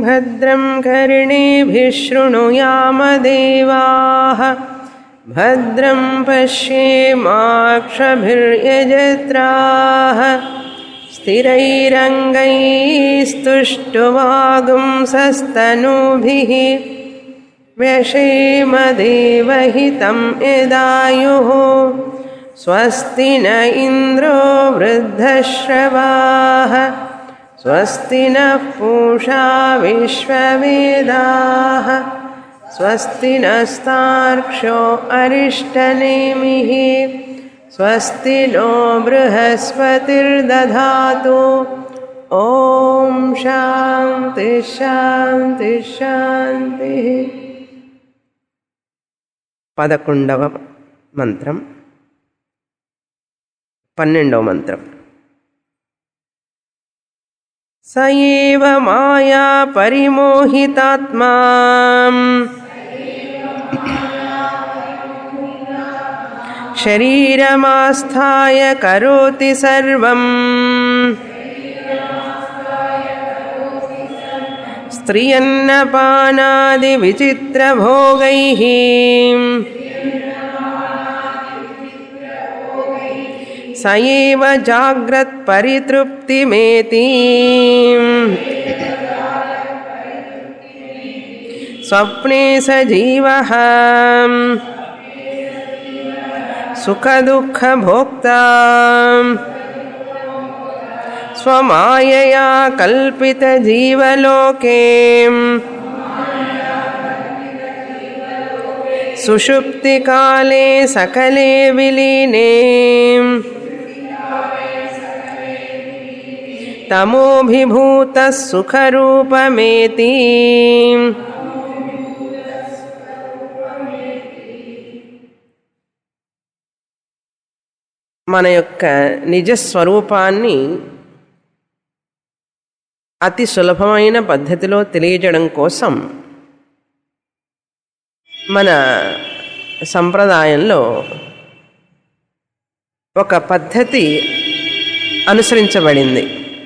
भद्रं कर्णेभिः शृणुयामदेवाः भद्रं पश्येमाक्षभिर्यजत्राः स्थिरैरङ्गैस्तुष्टुवागुंसस्तनूभिः व्यशेमदेवहितं यदायुः स्वस्ति न इन्द्रो वृद्धश्रवाः स्वस्ति नः पूषा विश्ववेदाः स्वस्ति नस्तार्क्ष्यो अरिष्टनेमिः स्वस्ति नो बृहस्पतिर्दधातु ॐ शान्ति शान्ति शान्तिः పదకొండవ మంత్రం పన్నెండవ మంత్రం స ఏవ మాయా పరిమోహితాత్మా శరీరమాస్థాయ కరోతి సర్వం స్త్రియన్నపానాది విచిత్రభోగైః स एव जाग्रत्परितृप्तिमेति स्वप्ने स जीवः सुखदुःखभोक्ता स्वमायया कल्पितजीवलोके सुषुप्तिकाले सकले विलीने तमोभिभूतः सुखरूपमेति మన యొక్క నిజ స్వరూపాన్ని అతి సులభమైన పద్ధతిలో తెలియజేయడం కోసం మన సంప్రదాయంలో ఒక పద్ధతి అనుసరించబడింది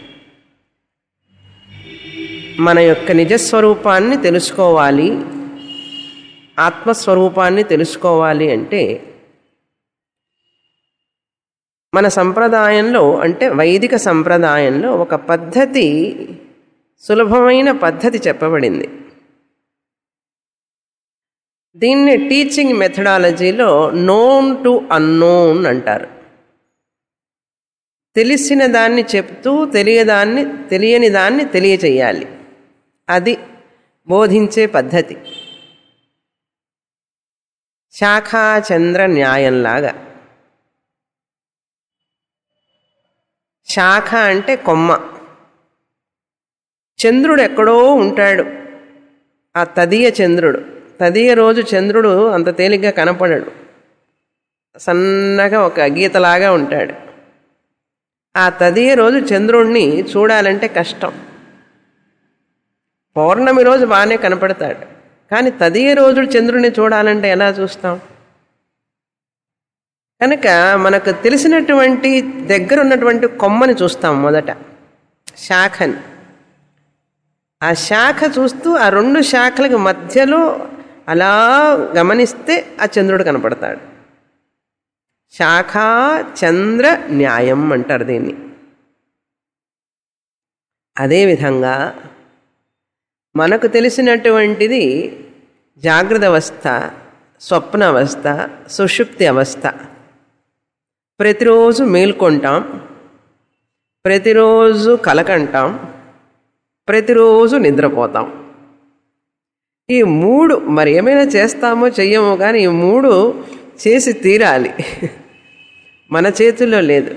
మన యొక్క నిజస్వరూపాన్ని తెలుసుకోవాలి ఆత్మస్వరూపాన్ని తెలుసుకోవాలి అంటే మన సంప్రదాయంలో అంటే వైదిక సంప్రదాయంలో ఒక పద్ధతి సులభమైన పద్ధతి చెప్పబడింది దీన్ని టీచింగ్ మెథడాలజీలో నోన్ టు అన్నోన్ అంటారు తెలిసిన దాన్ని చెప్తూ తెలియదాన్ని తెలియని దాన్ని తెలియచేయాలి అది బోధించే పద్ధతి శాఖాచంద్ర న్యాయంలాగా శాఖ అంటే కొమ్మ చంద్రుడు ఎక్కడో ఉంటాడు ఆ తదియ చంద్రుడు తదియ రోజు చంద్రుడు అంత తేలిగ్గా కనపడడు సన్నగా ఒక గీతలాగా ఉంటాడు ఆ తదియ రోజు చంద్రుణ్ణి చూడాలంటే కష్టం పౌర్ణమి రోజు బాగానే కనపడతాడు కానీ తదియ రోజు చంద్రుడిని చూడాలంటే ఎలా చూస్తాం కనుక మనకు తెలిసినటువంటి దగ్గర ఉన్నటువంటి కొమ్మని చూస్తాం మొదట శాఖని ఆ శాఖ చూస్తూ ఆ రెండు శాఖలకు మధ్యలో అలా గమనిస్తే ఆ చంద్రుడు కనపడతాడు శాఖా చంద్ర న్యాయం అంటారు దీన్ని అదేవిధంగా మనకు తెలిసినటువంటిది జాగ్రత్త అవస్థ స్వప్న అవస్థ సుషుప్తి అవస్థ ప్రతిరోజు మేల్కొంటాం ప్రతిరోజు కలకంటాం ప్రతిరోజు నిద్రపోతాం ఈ మూడు మరి ఏమైనా చేస్తామో చెయ్యమో కానీ ఈ మూడు చేసి తీరాలి మన చేతుల్లో లేదు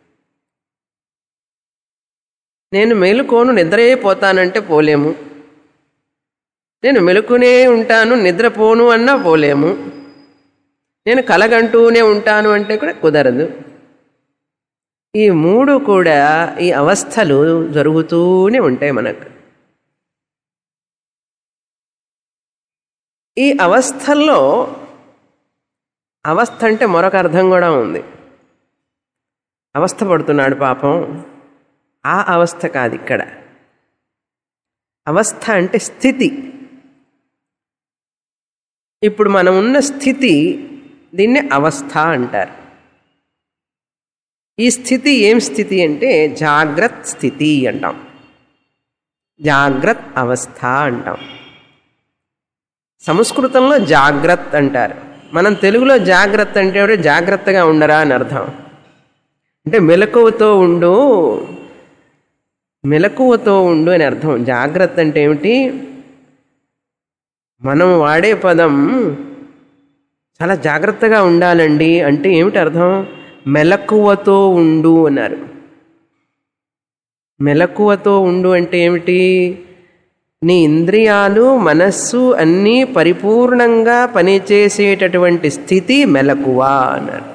నేను మేలుకోను నిద్రయే పోతానంటే పోలేము నేను మెలుకునే ఉంటాను నిద్రపోను అన్నా పోలేము నేను కలగంటూనే ఉంటాను అంటే కూడా కుదరదు ఈ మూడు కూడా ఈ అవస్థలు జరుగుతూనే ఉంటాయి మనకు ఈ అవస్థల్లో అవస్థ అంటే మరొక అర్థం కూడా ఉంది అవస్థ పడుతున్నాడు పాపం ఆ అవస్థ కాదు ఇక్కడ అవస్థ అంటే స్థితి ఇప్పుడు మనం ఉన్న స్థితి దీన్ని అవస్థ అంటారు ఈ స్థితి ఏం స్థితి అంటే జాగ్రత్త స్థితి అంటాం జాగ్రత్త అవస్థ అంటాం సంస్కృతంలో జాగ్రత్త అంటారు మనం తెలుగులో జాగ్రత్త అంటే ఎవరు జాగ్రత్తగా ఉండరా అని అర్థం అంటే మెలకువతో ఉండు మెలకువతో ఉండు అని అర్థం జాగ్రత్త అంటే ఏమిటి మనం వాడే పదం చాలా జాగ్రత్తగా ఉండాలండి అంటే ఏమిటి అర్థం మెలకువతో ఉండు అన్నారు మెలకువతో ఉండు అంటే ఏమిటి నీ ఇంద్రియాలు మనస్సు అన్నీ పరిపూర్ణంగా పనిచేసేటటువంటి స్థితి మెలకువ అన్నారు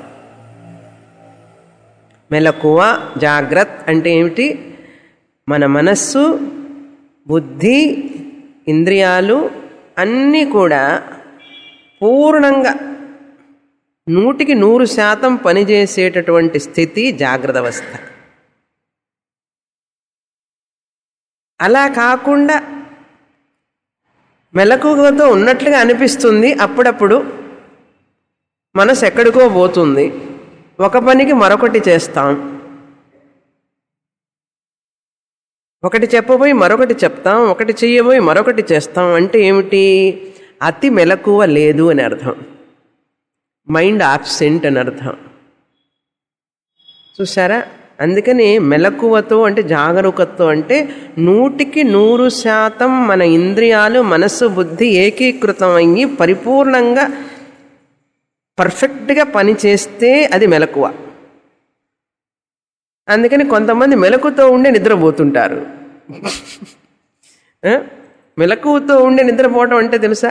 మెలకువ జాగ్రత్త అంటే ఏమిటి మన మనస్సు బుద్ధి ఇంద్రియాలు అన్నీ కూడా పూర్ణంగా నూటికి నూరు శాతం పనిచేసేటటువంటి స్థితి జాగ్రత్త అవస్థ అలా కాకుండా మెలకువతో ఉన్నట్లుగా అనిపిస్తుంది అప్పుడప్పుడు మనసు ఎక్కడికో పోతుంది ఒక పనికి మరొకటి చేస్తాం ఒకటి చెప్పబోయి మరొకటి చెప్తాం ఒకటి చెయ్యబోయి మరొకటి చేస్తాం అంటే ఏమిటి అతి మెలకువ లేదు అని అర్థం మైండ్ ఆబ్సెంట్ అని అర్థం చూసారా అందుకని మెలకువతో అంటే జాగరూకతో అంటే నూటికి నూరు శాతం మన ఇంద్రియాలు మనస్సు బుద్ధి ఏకీకృతం అయ్యి పరిపూర్ణంగా పర్ఫెక్ట్గా పని చేస్తే అది మెలకువ అందుకని కొంతమంది మెలకుతో ఉండే నిద్రపోతుంటారు మెలకువతో ఉండే నిద్రపోవటం అంటే తెలుసా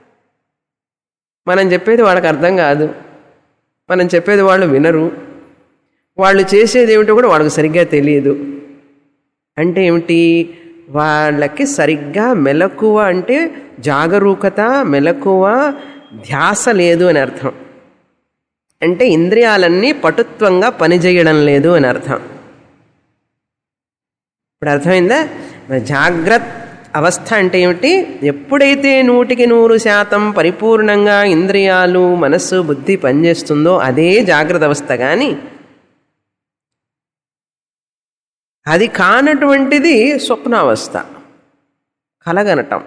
మనం చెప్పేది వాళ్ళకి అర్థం కాదు మనం చెప్పేది వాళ్ళు వినరు వాళ్ళు చేసేది ఏమిటో కూడా వాళ్ళకి సరిగ్గా తెలియదు అంటే ఏమిటి వాళ్ళకి సరిగ్గా మెలకువ అంటే జాగరూకత మెలకువ ధ్యాస లేదు అని అర్థం అంటే ఇంద్రియాలన్నీ పటుత్వంగా పనిచేయడం లేదు అని అర్థం ఇప్పుడు అర్థమైందా జాగ్రత్త అవస్థ అంటే ఏమిటి ఎప్పుడైతే నూటికి నూరు శాతం పరిపూర్ణంగా ఇంద్రియాలు మనస్సు బుద్ధి పనిచేస్తుందో అదే జాగ్రత్త అవస్థ కానీ అది కానటువంటిది స్వప్నావస్థ కలగనటం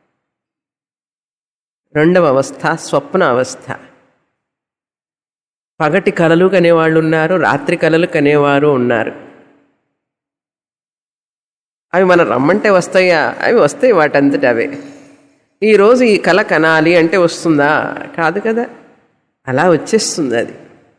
రెండవ అవస్థ స్వప్న అవస్థ పగటి కలలు కనేవాళ్ళు ఉన్నారు రాత్రి కలలు కనేవారు ఉన్నారు అవి మనం రమ్మంటే వస్తాయా అవి వస్తాయి వాటంతట అవే ఈరోజు ఈ కళ కనాలి అంటే వస్తుందా కాదు కదా అలా వచ్చేస్తుంది అది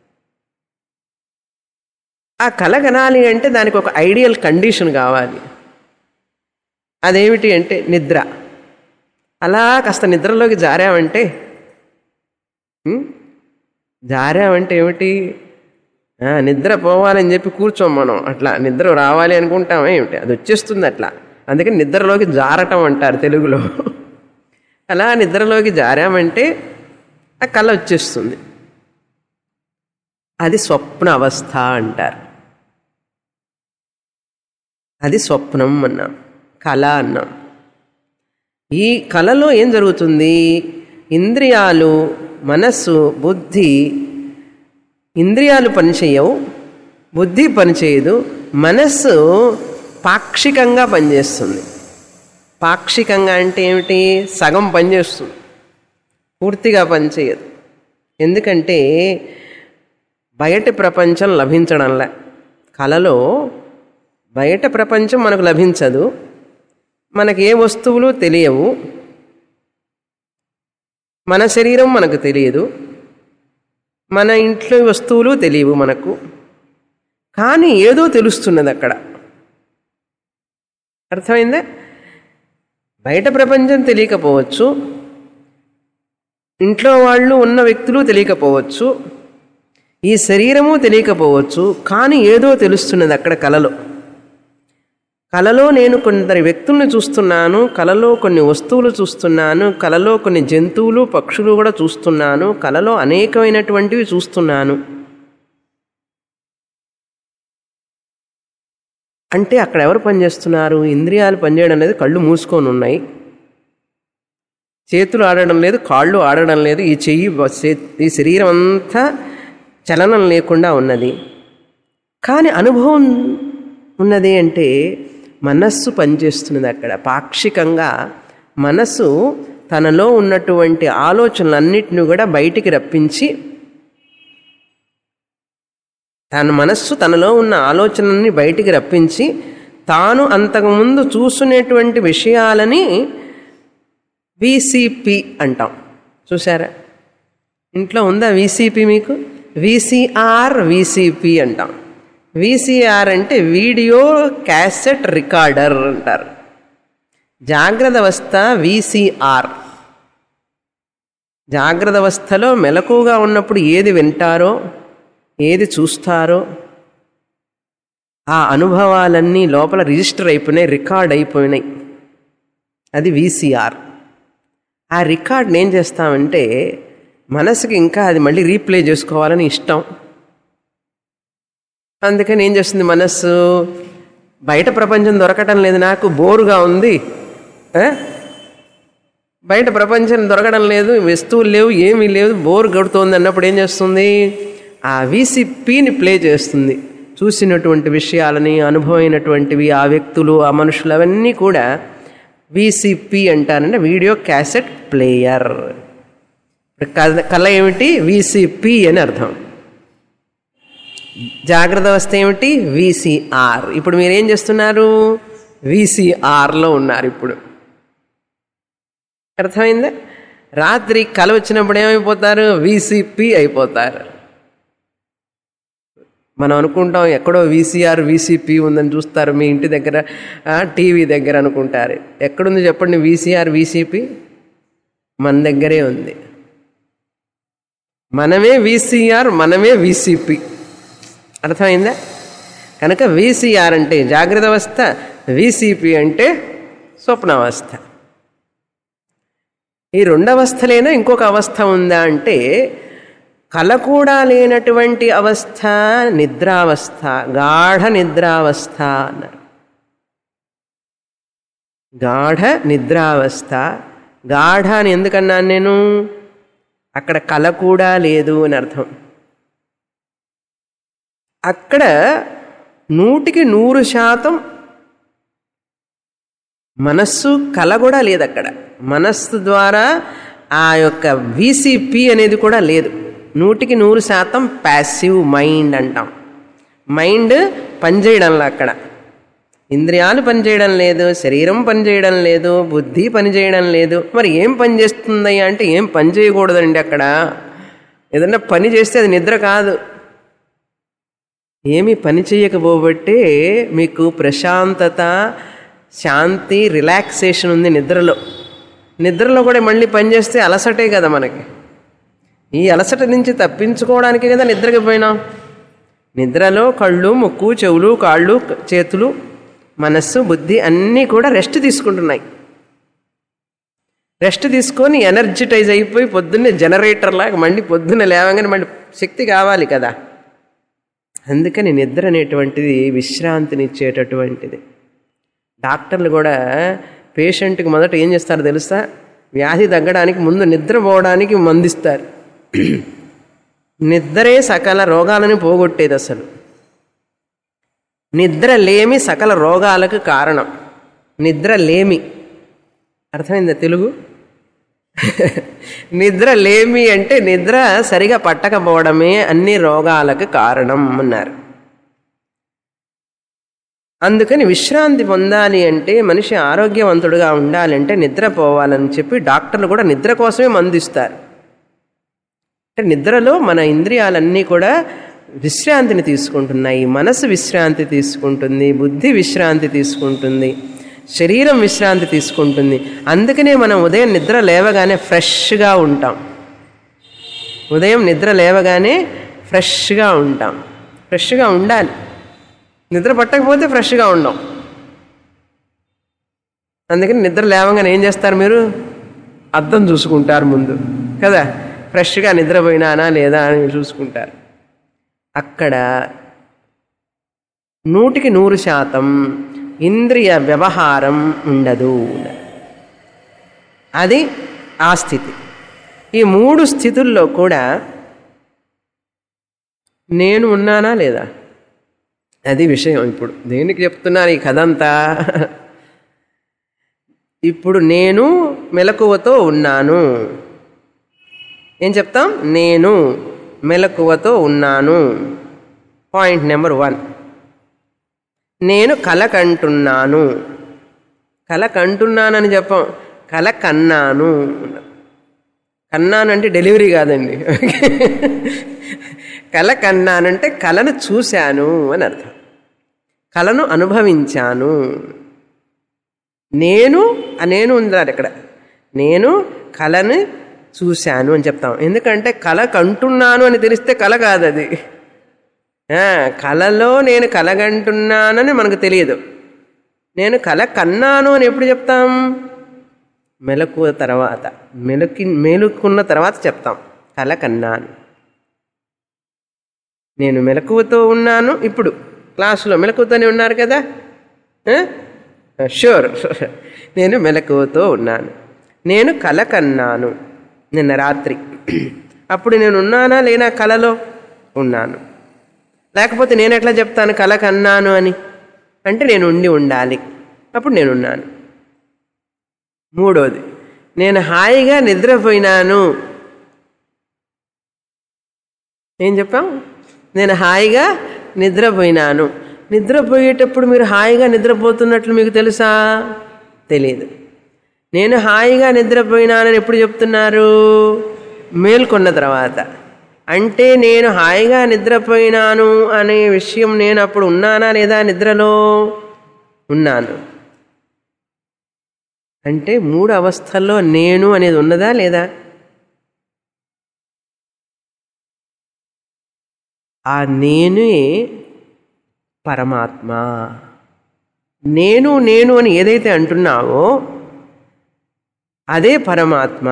ఆ కళ కనాలి అంటే దానికి ఒక ఐడియల్ కండిషన్ కావాలి అదేమిటి అంటే నిద్ర అలా కాస్త నిద్రలోకి జారామంటే జారామంటే ఏమిటి నిద్ర పోవాలని చెప్పి కూర్చోం మనం అట్లా నిద్ర రావాలి అనుకుంటాం ఏమిటి అది వచ్చేస్తుంది అట్లా అందుకని నిద్రలోకి జారటం అంటారు తెలుగులో అలా నిద్రలోకి జారామంటే ఆ కళ వచ్చేస్తుంది అది స్వప్న అవస్థ అంటారు అది స్వప్నం అన్నాం కళ అన్నాం ఈ కళలో ఏం జరుగుతుంది ఇంద్రియాలు మనస్సు బుద్ధి ఇంద్రియాలు పనిచేయవు బుద్ధి పనిచేయదు మనస్సు పాక్షికంగా పనిచేస్తుంది పాక్షికంగా అంటే ఏమిటి సగం పనిచేస్తుంది పూర్తిగా పనిచేయదు ఎందుకంటే బయట ప్రపంచం లభించడంలే కళలో బయట ప్రపంచం మనకు లభించదు మనకి ఏ వస్తువులు తెలియవు మన శరీరం మనకు తెలియదు మన ఇంట్లో వస్తువులు తెలియవు మనకు కానీ ఏదో తెలుస్తున్నది అక్కడ అర్థమైందా బయట ప్రపంచం తెలియకపోవచ్చు ఇంట్లో వాళ్ళు ఉన్న వ్యక్తులు తెలియకపోవచ్చు ఈ శరీరము తెలియకపోవచ్చు కానీ ఏదో తెలుస్తున్నది అక్కడ కలలో కలలో నేను కొందరి వ్యక్తుల్ని చూస్తున్నాను కలలో కొన్ని వస్తువులు చూస్తున్నాను కలలో కొన్ని జంతువులు పక్షులు కూడా చూస్తున్నాను కలలో అనేకమైనటువంటివి చూస్తున్నాను అంటే అక్కడ ఎవరు పనిచేస్తున్నారు ఇంద్రియాలు పనిచేయడం లేదు కళ్ళు మూసుకొని ఉన్నాయి చేతులు ఆడడం లేదు కాళ్ళు ఆడడం లేదు ఈ చెయ్యి చే- ఈ శరీరం అంతా చలనం లేకుండా ఉన్నది కానీ అనుభవం ఉన్నది అంటే మనస్సు పనిచేస్తున్నది అక్కడ పాక్షికంగా మనస్సు తనలో ఉన్నటువంటి ఆలోచనలన్నిటిని కూడా బయటికి రప్పించి తన మనస్సు తనలో ఉన్న ఆలోచనల్ని బయటికి రప్పించి తాను అంతకుముందు చూసునేటువంటి విషయాలని విసిపి అంటాం చూసారా ఇంట్లో ఉందా విసిపి మీకు విసిఆర్ విసిపి అంటాం విసిఆర్ అంటే వీడియో క్యాసెట్ రికార్డర్ అంటారు జాగ్రత్త అవస్థ విసిఆర్ జాగ్రత్త అవస్థలో మెలకుగా ఉన్నప్పుడు ఏది వింటారో ఏది చూస్తారో ఆ అనుభవాలన్నీ లోపల రిజిస్టర్ అయిపోయినాయి రికార్డ్ అయిపోయినాయి అది విసిఆర్ ఆ రికార్డ్ని ఏం చేస్తామంటే మనసుకి ఇంకా అది మళ్ళీ రీప్లే చేసుకోవాలని ఇష్టం అందుకని ఏం చేస్తుంది మనస్సు బయట ప్రపంచం దొరకటం లేదు నాకు బోరుగా ఉంది ఆ? బయట ప్రపంచం దొరకడం లేదు వస్తువులు లేవు ఏమీ లేదు బోర్ గడుతోంది అన్నప్పుడు ఏం చేస్తుంది ఆ వీసీపీని ప్లే చేస్తుంది చూసినటువంటి విషయాలని అనుభవమైనటువంటివి ఆ వ్యక్తులు ఆ మనుషులు అవన్నీ కూడా వీసీపీ అంటారంటే వీడియో క్యాసెట్ ప్లేయర్ ఇప్పుడు కథ కళ ఏమిటి వీసీపీ అని అర్థం జాగ్రత్త అవస్థ ఏమిటి వీసీఆర్ ఇప్పుడు మీరేం చేస్తున్నారు వీసీఆర్లో ఉన్నారు ఇప్పుడు అర్థమైందా రాత్రి కల వచ్చినప్పుడు ఏమైపోతారు వీసీపీ అయిపోతారు మనం అనుకుంటాం ఎక్కడో వీసీఆర్ వీసీపీ ఉందని చూస్తారు మీ ఇంటి దగ్గర ఆ, టీవీ దగ్గర అనుకుంటారు ఎక్కడుంది చెప్పండి వీసీఆర్ వీసీపీ మన దగ్గరే ఉంది మనమే వీసీఆర్ మనమే వీసీపీ అర్థమైందా కనుక వీసీఆర్ అంటే జాగ్రత్త అవస్థ వీసీపీ అంటే స్వప్నావస్థ ఈ రెండవస్థలేనా ఇంకొక అవస్థ ఉందా అంటే కల కూడా లేనటువంటి అవస్థ నిద్రావస్థ గాఢ నిద్రావస్థ అన్నారు గాఢ నిద్రావస్థ గాఢ అని ఎందుకన్నాను నేను అక్కడ కల కూడా లేదు అని అర్థం అక్కడ నూటికి నూరు శాతం మనస్సు కల కూడా లేదు అక్కడ మనస్సు ద్వారా ఆ యొక్క విసిపి అనేది కూడా లేదు నూటికి నూరు శాతం ప్యాసివ్ మైండ్ అంటాం మైండ్ పనిచేయడంలో అక్కడ ఇంద్రియాలు పనిచేయడం లేదు శరీరం పనిచేయడం లేదు బుద్ధి పనిచేయడం లేదు మరి ఏం పని చేస్తుంది అంటే ఏం పని చేయకూడదండి అక్కడ ఏదన్నా పని చేస్తే అది నిద్ర కాదు ఏమి పని చేయకపోబట్టే మీకు ప్రశాంతత శాంతి రిలాక్సేషన్ ఉంది నిద్రలో నిద్రలో కూడా మళ్ళీ పని చేస్తే అలసటే కదా మనకి ఈ అలసట నుంచి తప్పించుకోవడానికి కదా నిద్రకి పోయినాం నిద్రలో కళ్ళు ముక్కు చెవులు కాళ్ళు చేతులు మనస్సు బుద్ధి అన్నీ కూడా రెస్ట్ తీసుకుంటున్నాయి రెస్ట్ తీసుకొని ఎనర్జిటైజ్ అయిపోయి పొద్దున్నే జనరేటర్ లాగా మళ్ళీ పొద్దున్న లేవగానే మళ్ళీ శక్తి కావాలి కదా అందుకని నిద్ర అనేటువంటిది విశ్రాంతినిచ్చేటటువంటిది డాక్టర్లు కూడా పేషెంట్కి మొదట ఏం చేస్తారో తెలుసా వ్యాధి తగ్గడానికి ముందు నిద్రపోవడానికి మందిస్తారు నిద్రే సకల రోగాలను పోగొట్టేది అసలు నిద్ర లేమి సకల రోగాలకు కారణం నిద్ర లేమి అర్థమైందా తెలుగు నిద్ర లేమి అంటే నిద్ర సరిగా పట్టకపోవడమే అన్ని రోగాలకు కారణం అన్నారు అందుకని విశ్రాంతి పొందాలి అంటే మనిషి ఆరోగ్యవంతుడుగా ఉండాలంటే నిద్రపోవాలని చెప్పి డాక్టర్లు కూడా నిద్ర కోసమే మందిస్తారు అంటే నిద్రలో మన ఇంద్రియాలన్నీ కూడా విశ్రాంతిని తీసుకుంటున్నాయి మనసు విశ్రాంతి తీసుకుంటుంది బుద్ధి విశ్రాంతి తీసుకుంటుంది శరీరం విశ్రాంతి తీసుకుంటుంది అందుకనే మనం ఉదయం నిద్ర లేవగానే ఫ్రెష్గా ఉంటాం ఉదయం నిద్ర లేవగానే ఫ్రెష్గా ఉంటాం ఫ్రెష్గా ఉండాలి నిద్ర పట్టకపోతే ఫ్రెష్గా ఉండం అందుకని నిద్ర లేవగానే ఏం చేస్తారు మీరు అద్దం చూసుకుంటారు ముందు కదా ఫ్రెష్గా నిద్రపోయినానా లేదా అని చూసుకుంటారు అక్కడ నూటికి నూరు శాతం ఇంద్రియ వ్యవహారం ఉండదు అది ఆ స్థితి ఈ మూడు స్థితుల్లో కూడా నేను ఉన్నానా లేదా అది విషయం ఇప్పుడు దేనికి చెప్తున్నాను ఈ కథ అంతా ఇప్పుడు నేను మెలకువతో ఉన్నాను ఏం చెప్తాం నేను మెలకువతో ఉన్నాను పాయింట్ నెంబర్ వన్ నేను కల కంటున్నాను కల కంటున్నానని చెప్పాం కల కన్నాను కన్నాను అంటే డెలివరీ కాదండి కల కన్నానంటే కలను చూశాను అని అర్థం కలను అనుభవించాను నేను ఆ నేను ఉండాలి ఇక్కడ నేను కళని చూశాను అని చెప్తాం ఎందుకంటే కళ కంటున్నాను అని తెలిస్తే కళ కాదు అది ఆ, కళలో నేను కలగంటున్నానని మనకు తెలియదు నేను కళ కన్నాను అని ఎప్పుడు చెప్తాం మెలకు తర్వాత మెలకి మేలుకున్న తర్వాత చెప్తాం కళ కన్నాను నేను మెలకువతో ఉన్నాను ఇప్పుడు క్లాసులో మెలకువతోనే ఉన్నారు కదా షూర్ నేను మెలకువతో ఉన్నాను నేను కల కన్నాను నిన్న రాత్రి అప్పుడు నేను ఉన్నానా లేనా కలలో ఉన్నాను లేకపోతే నేను ఎట్లా చెప్తాను కల కన్నాను అని అంటే నేను ఉండి ఉండాలి అప్పుడు నేనున్నాను మూడోది నేను హాయిగా నిద్రపోయినాను ఏం చెప్పాం నేను హాయిగా నిద్రపోయినాను నిద్రపోయేటప్పుడు మీరు హాయిగా నిద్రపోతున్నట్లు మీకు తెలుసా తెలియదు నేను హాయిగా నిద్రపోయినానని ఎప్పుడు చెప్తున్నారు మేల్కొన్న తర్వాత అంటే నేను హాయిగా నిద్రపోయినాను అనే విషయం నేను అప్పుడు ఉన్నానా లేదా నిద్రలో ఉన్నాను అంటే మూడు అవస్థల్లో నేను అనేది ఉన్నదా లేదా ఆ నేనే పరమాత్మ నేను నేను అని ఏదైతే అంటున్నావో అదే పరమాత్మ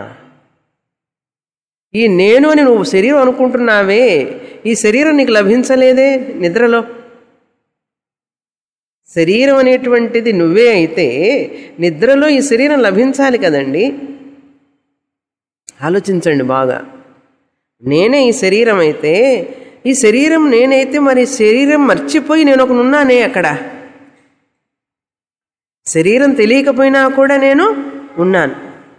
ఈ నేను అని నువ్వు శరీరం అనుకుంటున్నావే ఈ శరీరం నీకు లభించలేదే నిద్రలో శరీరం అనేటువంటిది నువ్వే అయితే నిద్రలో ఈ శరీరం లభించాలి కదండి ఆలోచించండి బాగా నేనే ఈ శరీరం అయితే ఈ శరీరం నేనైతే మరి శరీరం మర్చిపోయి నేను ఒకనున్నానే అక్కడ శరీరం తెలియకపోయినా కూడా నేను ఉన్నాను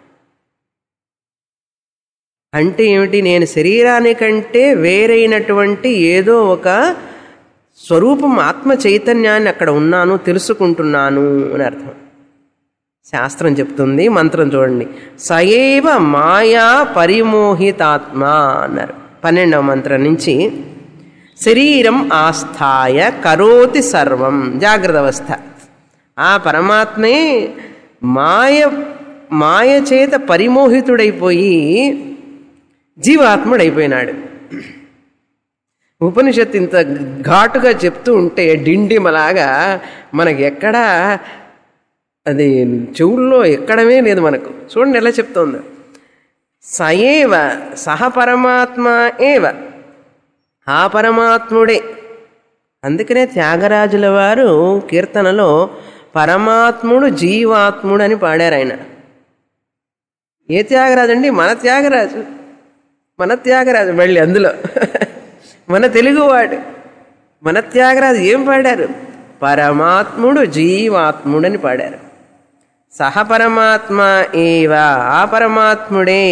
అంటే ఏమిటి నేను శరీరానికంటే వేరైనటువంటి ఏదో ఒక స్వరూపం ఆత్మ చైతన్యాన్ని అక్కడ ఉన్నాను తెలుసుకుంటున్నాను అని అర్థం శాస్త్రం చెప్తుంది మంత్రం చూడండి సయేవ మాయా పరిమోహితాత్మ అన్నారు పన్నెండవ మంత్రం నుంచి శరీరం ఆస్థాయ కరోతి సర్వం జాగ్రత్త అవస్థ ఆ పరమాత్మే మాయ మాయ చేత పరిమోహితుడైపోయి జీవాత్ముడైపోయినాడు ఉపనిషత్తు ఇంత ఘాటుగా చెప్తూ ఉంటే డిండిమలాగా మనకి ఎక్కడా అది చెవుల్లో ఎక్కడమే లేదు మనకు చూడండి ఎలా చెప్తోంది సయేవ సహ పరమాత్మ ఏవ ఆ పరమాత్ముడే అందుకనే త్యాగరాజుల వారు కీర్తనలో పరమాత్ముడు జీవాత్ముడు అని పాడారు ఆయన ఏ త్యాగరాజు అండి మన త్యాగరాజు మన త్యాగరాజు మళ్ళీ అందులో మన తెలుగువాడు మన త్యాగరాజు ఏం పాడారు పరమాత్ముడు జీవాత్ముడు అని పాడారు సహ పరమాత్మ ఏవా ఆ పరమాత్ముడే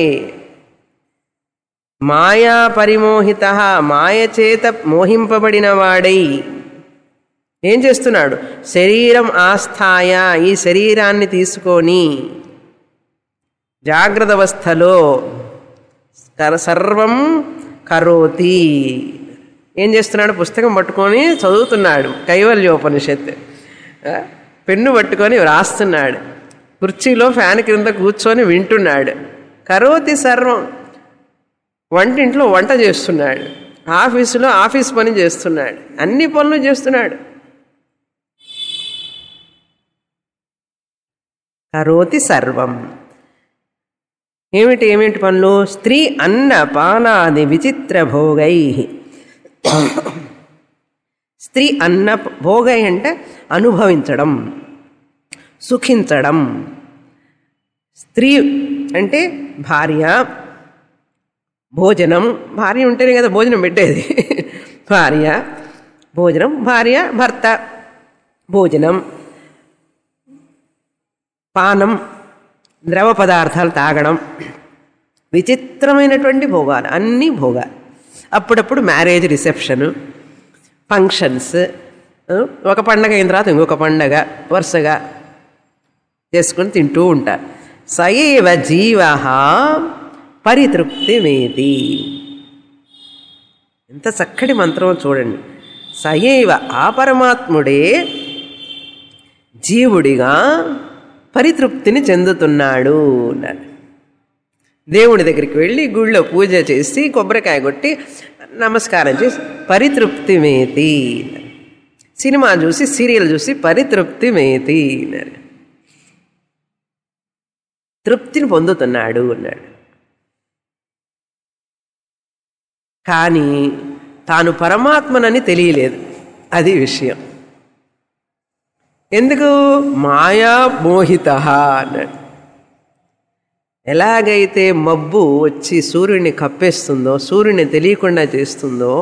మాయా పరిమోహిత మాయ చేత మోహింపబడిన వాడై ఏం చేస్తున్నాడు శరీరం ఆస్థాయ ఈ శరీరాన్ని తీసుకొని జాగ్రత్త అవస్థలో కర- సర్వం కరోతి ఏం చేస్తున్నాడు పుస్తకం పట్టుకొని చదువుతున్నాడు కైవల్యోపనిషత్ ఆ, పెన్ను పట్టుకొని వ్రాస్తున్నాడు కుర్చీలో ఫ్యాన్ కింద కూర్చొని వింటున్నాడు కరోతి సర్వం వంటింట్లో వంట చేస్తున్నాడు ఆఫీసులో ఆఫీస్ పని చేస్తున్నాడు అన్ని పనులు చేస్తున్నాడు కరోతి సర్వం ఏమిటి ఏమిటి పనులు స్త్రీ అన్న పానాది విచిత్ర భోగై స్త్రీ అన్న భోగై అంటే అనుభవించడం సుఖించడం స్త్రీ అంటే భార్య భోజనం భార్య ఉంటేనే కదా భోజనం పెట్టేది భార్య భోజనం భార్య భర్త భోజనం పానం ద్రవ పదార్థాలు తాగడం విచిత్రమైనటువంటి భోగాలు అన్నీ భోగాలు అప్పుడప్పుడు మ్యారేజ్ రిసెప్షను ఫంక్షన్స్ ఆ, ఒక పండగ అయిన తర్వాత ఇంకొక పండగ వరుసగా చేసుకుని తింటూ ఉంటారు సయేవ జీవ పరితృప్తి మేతి ఎంత చక్కటి మంత్రం చూడండి సయేవ ఆ పరమాత్ముడే జీవుడిగా పరితృప్తిని చెందుతున్నాడు అన్నాడు దేవుడి దగ్గరికి వెళ్ళి గుళ్ళో పూజ చేసి కొబ్బరికాయ కొట్టి నమస్కారం చేసి పరితృప్తి మేతి సినిమా చూసి సీరియల్ చూసి పరితృప్తి మేతి అన్నారు తృప్తిని పొందుతున్నాడు అన్నాడు కానీ తాను పరమాత్మనని తెలియలేదు అది విషయం ఎందుకు మాయా మోహిత అన్నాడు ఎలాగైతే మబ్బు వచ్చి సూర్యుడిని కప్పేస్తుందో సూర్యుని తెలియకుండా చేస్తుందో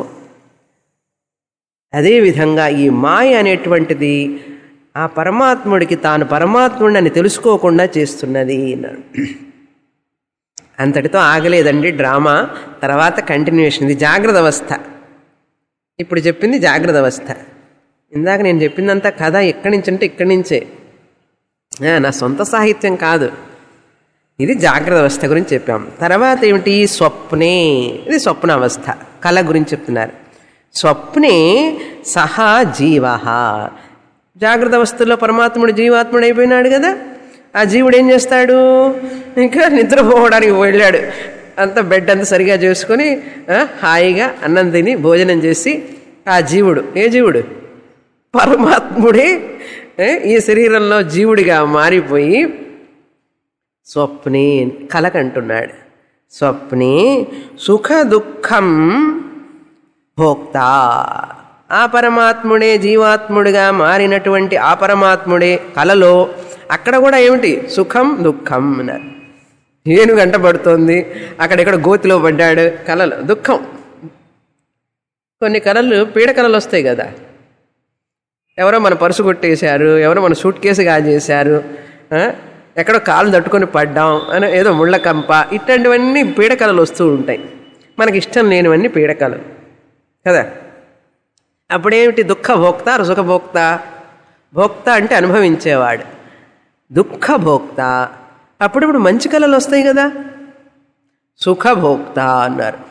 అదేవిధంగా ఈ మాయ అనేటువంటిది ఆ పరమాత్ముడికి తాను పరమాత్ముడిని అని తెలుసుకోకుండా చేస్తున్నది అన్నాడు అంతటితో ఆగలేదండి డ్రామా తర్వాత కంటిన్యూషన్ ఇది జాగ్రత్త అవస్థ ఇప్పుడు చెప్పింది జాగ్రత్త అవస్థ ఇందాక నేను చెప్పిందంతా కథ ఎక్కడి నుంచి అంటే ఇక్కడి నుంచే ఆ, నా సొంత సాహిత్యం కాదు ఇది జాగ్రత్త అవస్థ గురించి చెప్పాం తర్వాత ఏమిటి స్వప్నే ఇది స్వప్న అవస్థ కళ గురించి చెప్తున్నారు స్వప్నే సహా జీవ జాగ్రత్త అవస్థలో పరమాత్ముడు జీవాత్ముడు అయిపోయినాడు కదా ఆ జీవుడు ఏం చేస్తాడు ఇంకా నిద్రపోవడానికి వెళ్ళాడు అంత బెడ్ అంతా సరిగా చేసుకొని ఆ, హాయిగా అన్నం తిని భోజనం చేసి ఆ జీవుడు ఏ జీవుడు పరమాత్ముడే ఏ, ఈ శరీరంలో జీవుడిగా మారిపోయి స్వప్నే కలకంటున్నాడు స్వప్నే సుఖ దుఃఖం భోక్త ఆ పరమాత్ముడే జీవాత్ముడిగా మారినటువంటి ఆ పరమాత్ముడే కలలో అక్కడ కూడా ఏమిటి సుఖం దుఃఖం అన్నారు ఏను గంట పడుతోంది అక్కడెక్కడ గోతిలో పడ్డాడు కలలు దుఃఖం కొన్ని కళలు పీడ కళలు వస్తాయి కదా ఎవరో మన పరుసు కొట్టేశారు ఎవరో మన సూట్ కేసు కాజేశారు ఆ? ఎక్కడో కాలు తట్టుకొని పడ్డాం అని ఏదో ముళ్ళ కంప ఇట్లాంటివన్నీ పీడకలలు వస్తూ ఉంటాయి మనకి ఇష్టం లేనివన్నీ పీడకలు కదా అప్పుడేమిటి దుఃఖ భోక్త సుఖభోక్త భోక్త అంటే అనుభవించేవాడు దుఃఖ భోక్త అప్పుడప్పుడు మంచి కళలు వస్తాయి కదా సుఖభోక్త అన్నారు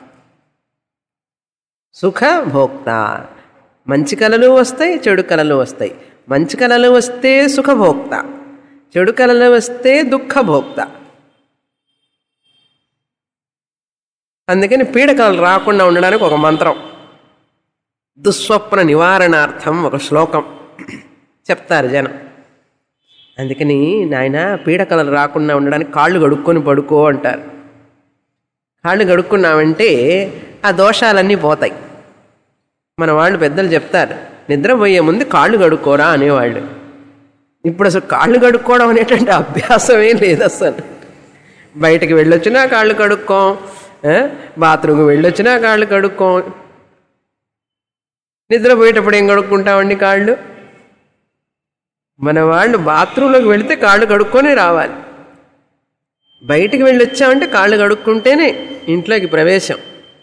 సుఖభోక్త మంచి కళలు వస్తాయి చెడు కళలు వస్తాయి మంచి కళలు వస్తే సుఖభోక్త చెడు కళలు వస్తే దుఃఖభోక్త అందుకని పీడకలు రాకుండా ఉండడానికి ఒక మంత్రం దుస్వప్న నివారణార్థం ఒక శ్లోకం చెప్తారు జనం అందుకని నాయన పీడకలలు రాకుండా ఉండడానికి కాళ్ళు గడుక్కొని పడుకో అంటారు కాళ్ళు గడుక్కున్నామంటే ఆ దోషాలన్నీ పోతాయి మన వాళ్ళు పెద్దలు చెప్తారు నిద్రపోయే ముందు కాళ్ళు కడుక్కోరా అనేవాళ్ళు ఇప్పుడు అసలు కాళ్ళు కడుక్కోవడం అనేటువంటి అభ్యాసమే లేదు అసలు బయటకు వెళ్ళొచ్చినా కాళ్ళు కడుక్కోం ఆ? బాత్రూమ్కి వెళ్ళొచ్చినా కాళ్ళు కడుక్కోం నిద్రపోయేటప్పుడు ఏం కడుక్కుంటామండి కాళ్ళు మన వాళ్ళు బాత్రూంలోకి వెళితే కాళ్ళు కడుక్కొని రావాలి బయటికి వెళ్ళి వచ్చామంటే కాళ్ళు కడుక్కుంటేనే ఇంట్లోకి ప్రవేశం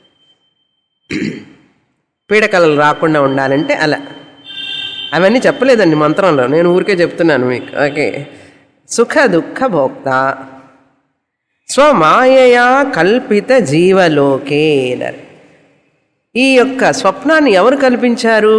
పీడకలలు రాకుండా ఉండాలంటే అలా అవన్నీ చెప్పలేదండి మంత్రంలో నేను ఊరికే చెప్తున్నాను మీకు ఓకే సుఖ దుఃఖ భోక్త స్వమాయయా కల్పిత జీవలోకే అన్నారు. ఈ యొక్క స్వప్నాన్ని ఎవరు కల్పించారు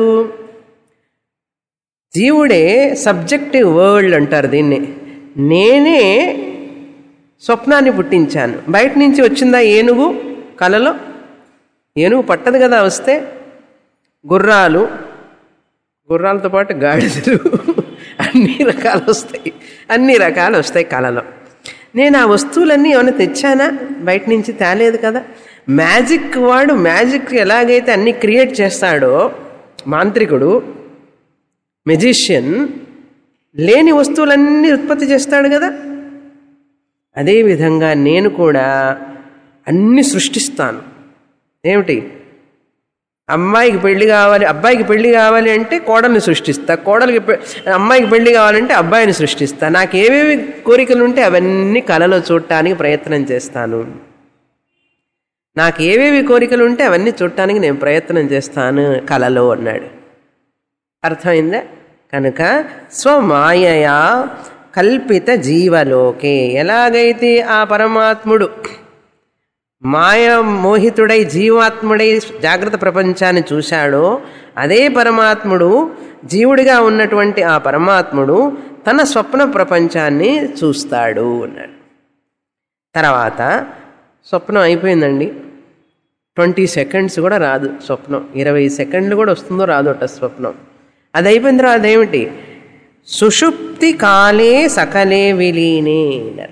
జీవుడే సబ్జెక్టివ్ వరల్డ్ అంటారు దీన్ని నేనే స్వప్నాన్ని పుట్టించాను బయట నుంచి వచ్చిందా ఏనుగు కలలో ఏనుగు పట్టదు కదా వస్తే గుర్రాలు గుర్రాలతో పాటు గాడిదలు అన్ని రకాలు వస్తాయి అన్ని రకాలు వస్తాయి కళలో నేను ఆ వస్తువులన్నీ ఏమైనా తెచ్చానా బయట నుంచి తేలేదు కదా మ్యాజిక్ వాడు మ్యాజిక్ ఎలాగైతే అన్ని క్రియేట్ చేస్తాడో మాంత్రికుడు మెజిషియన్ లేని వస్తువులన్నీ ఉత్పత్తి చేస్తాడు కదా అదేవిధంగా నేను కూడా అన్ని సృష్టిస్తాను ఏమిటి అమ్మాయికి పెళ్లి కావాలి అబ్బాయికి పెళ్లి కావాలి అంటే కోడల్ని సృష్టిస్తా కోడలికి పె- అమ్మాయికి పెళ్లి కావాలంటే అబ్బాయిని సృష్టిస్తా నాకు ఏవేవి కోరికలు ఉంటే అవన్నీ కలలో చూడటానికి ప్రయత్నం చేస్తాను నాకు ఏవేవి కోరికలు ఉంటే అవన్నీ చూడటానికి నేను ప్రయత్నం చేస్తాను కలలో అన్నాడు అర్థమైందా కనుక స్వమాయయా కల్పిత జీవలోకే ఎలాగైతే ఆ పరమాత్ముడు మాయ మోహితుడై జీవాత్ముడై జాగ్రత్త ప్రపంచాన్ని చూశాడో అదే పరమాత్ముడు జీవుడిగా ఉన్నటువంటి ఆ పరమాత్ముడు తన స్వప్న ప్రపంచాన్ని చూస్తాడు అన్నాడు తర్వాత స్వప్నం అయిపోయిందండి ట్వంటీ సెకండ్స్ కూడా రాదు స్వప్నం ఇరవై సెకండ్లు కూడా వస్తుందో రాదు అట స్వప్నం అది అయిపోయిన తర్వాత ఏమిటి సుషుప్తి కాలే సకలే విలీనే అన్నారు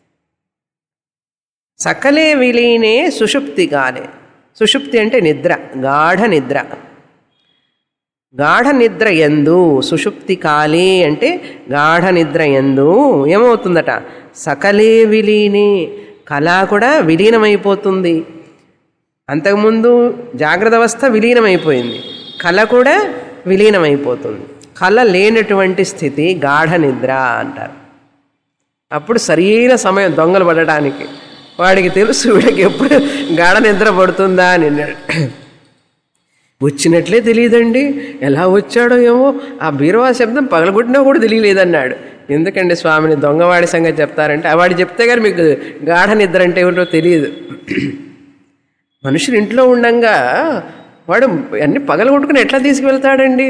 సకలే విలీనే సుషుప్తి కాలే సుషుప్తి అంటే నిద్ర గాఢ నిద్ర గాఢ నిద్ర ఎందు సుషుప్తి కాలే అంటే గాఢ నిద్ర ఎందు ఏమవుతుందట సకలే విలీనే కళ కూడా విలీనమైపోతుంది అంతకుముందు జాగ్రత్త అవస్థ విలీనమైపోయింది కళ కూడా విలీనమైపోతుంది కళ లేనటువంటి స్థితి గాఢ నిద్ర అంటారు అప్పుడు సరైన సమయం దొంగలు పడటానికి వాడికి తెలుసు వీడికి ఎప్పుడు గాఢ నిద్ర పడుతుందా అని అన్నాడు వచ్చినట్లే తెలియదండి ఎలా వచ్చాడో ఏమో ఆ బీరువా శబ్దం పగలగొట్టినా కూడా తెలియలేదన్నాడు ఎందుకండి స్వామిని దొంగవాడి సంగతి చెప్తారంటే ఆ వాడు చెప్తే కానీ మీకు గాఢ నిద్ర అంటే ఏమిటో తెలియదు మనుషులు ఇంట్లో ఉండంగా వాడు అన్ని పగలగొట్టుకుని ఎట్లా తీసుకువెళ్తాడండి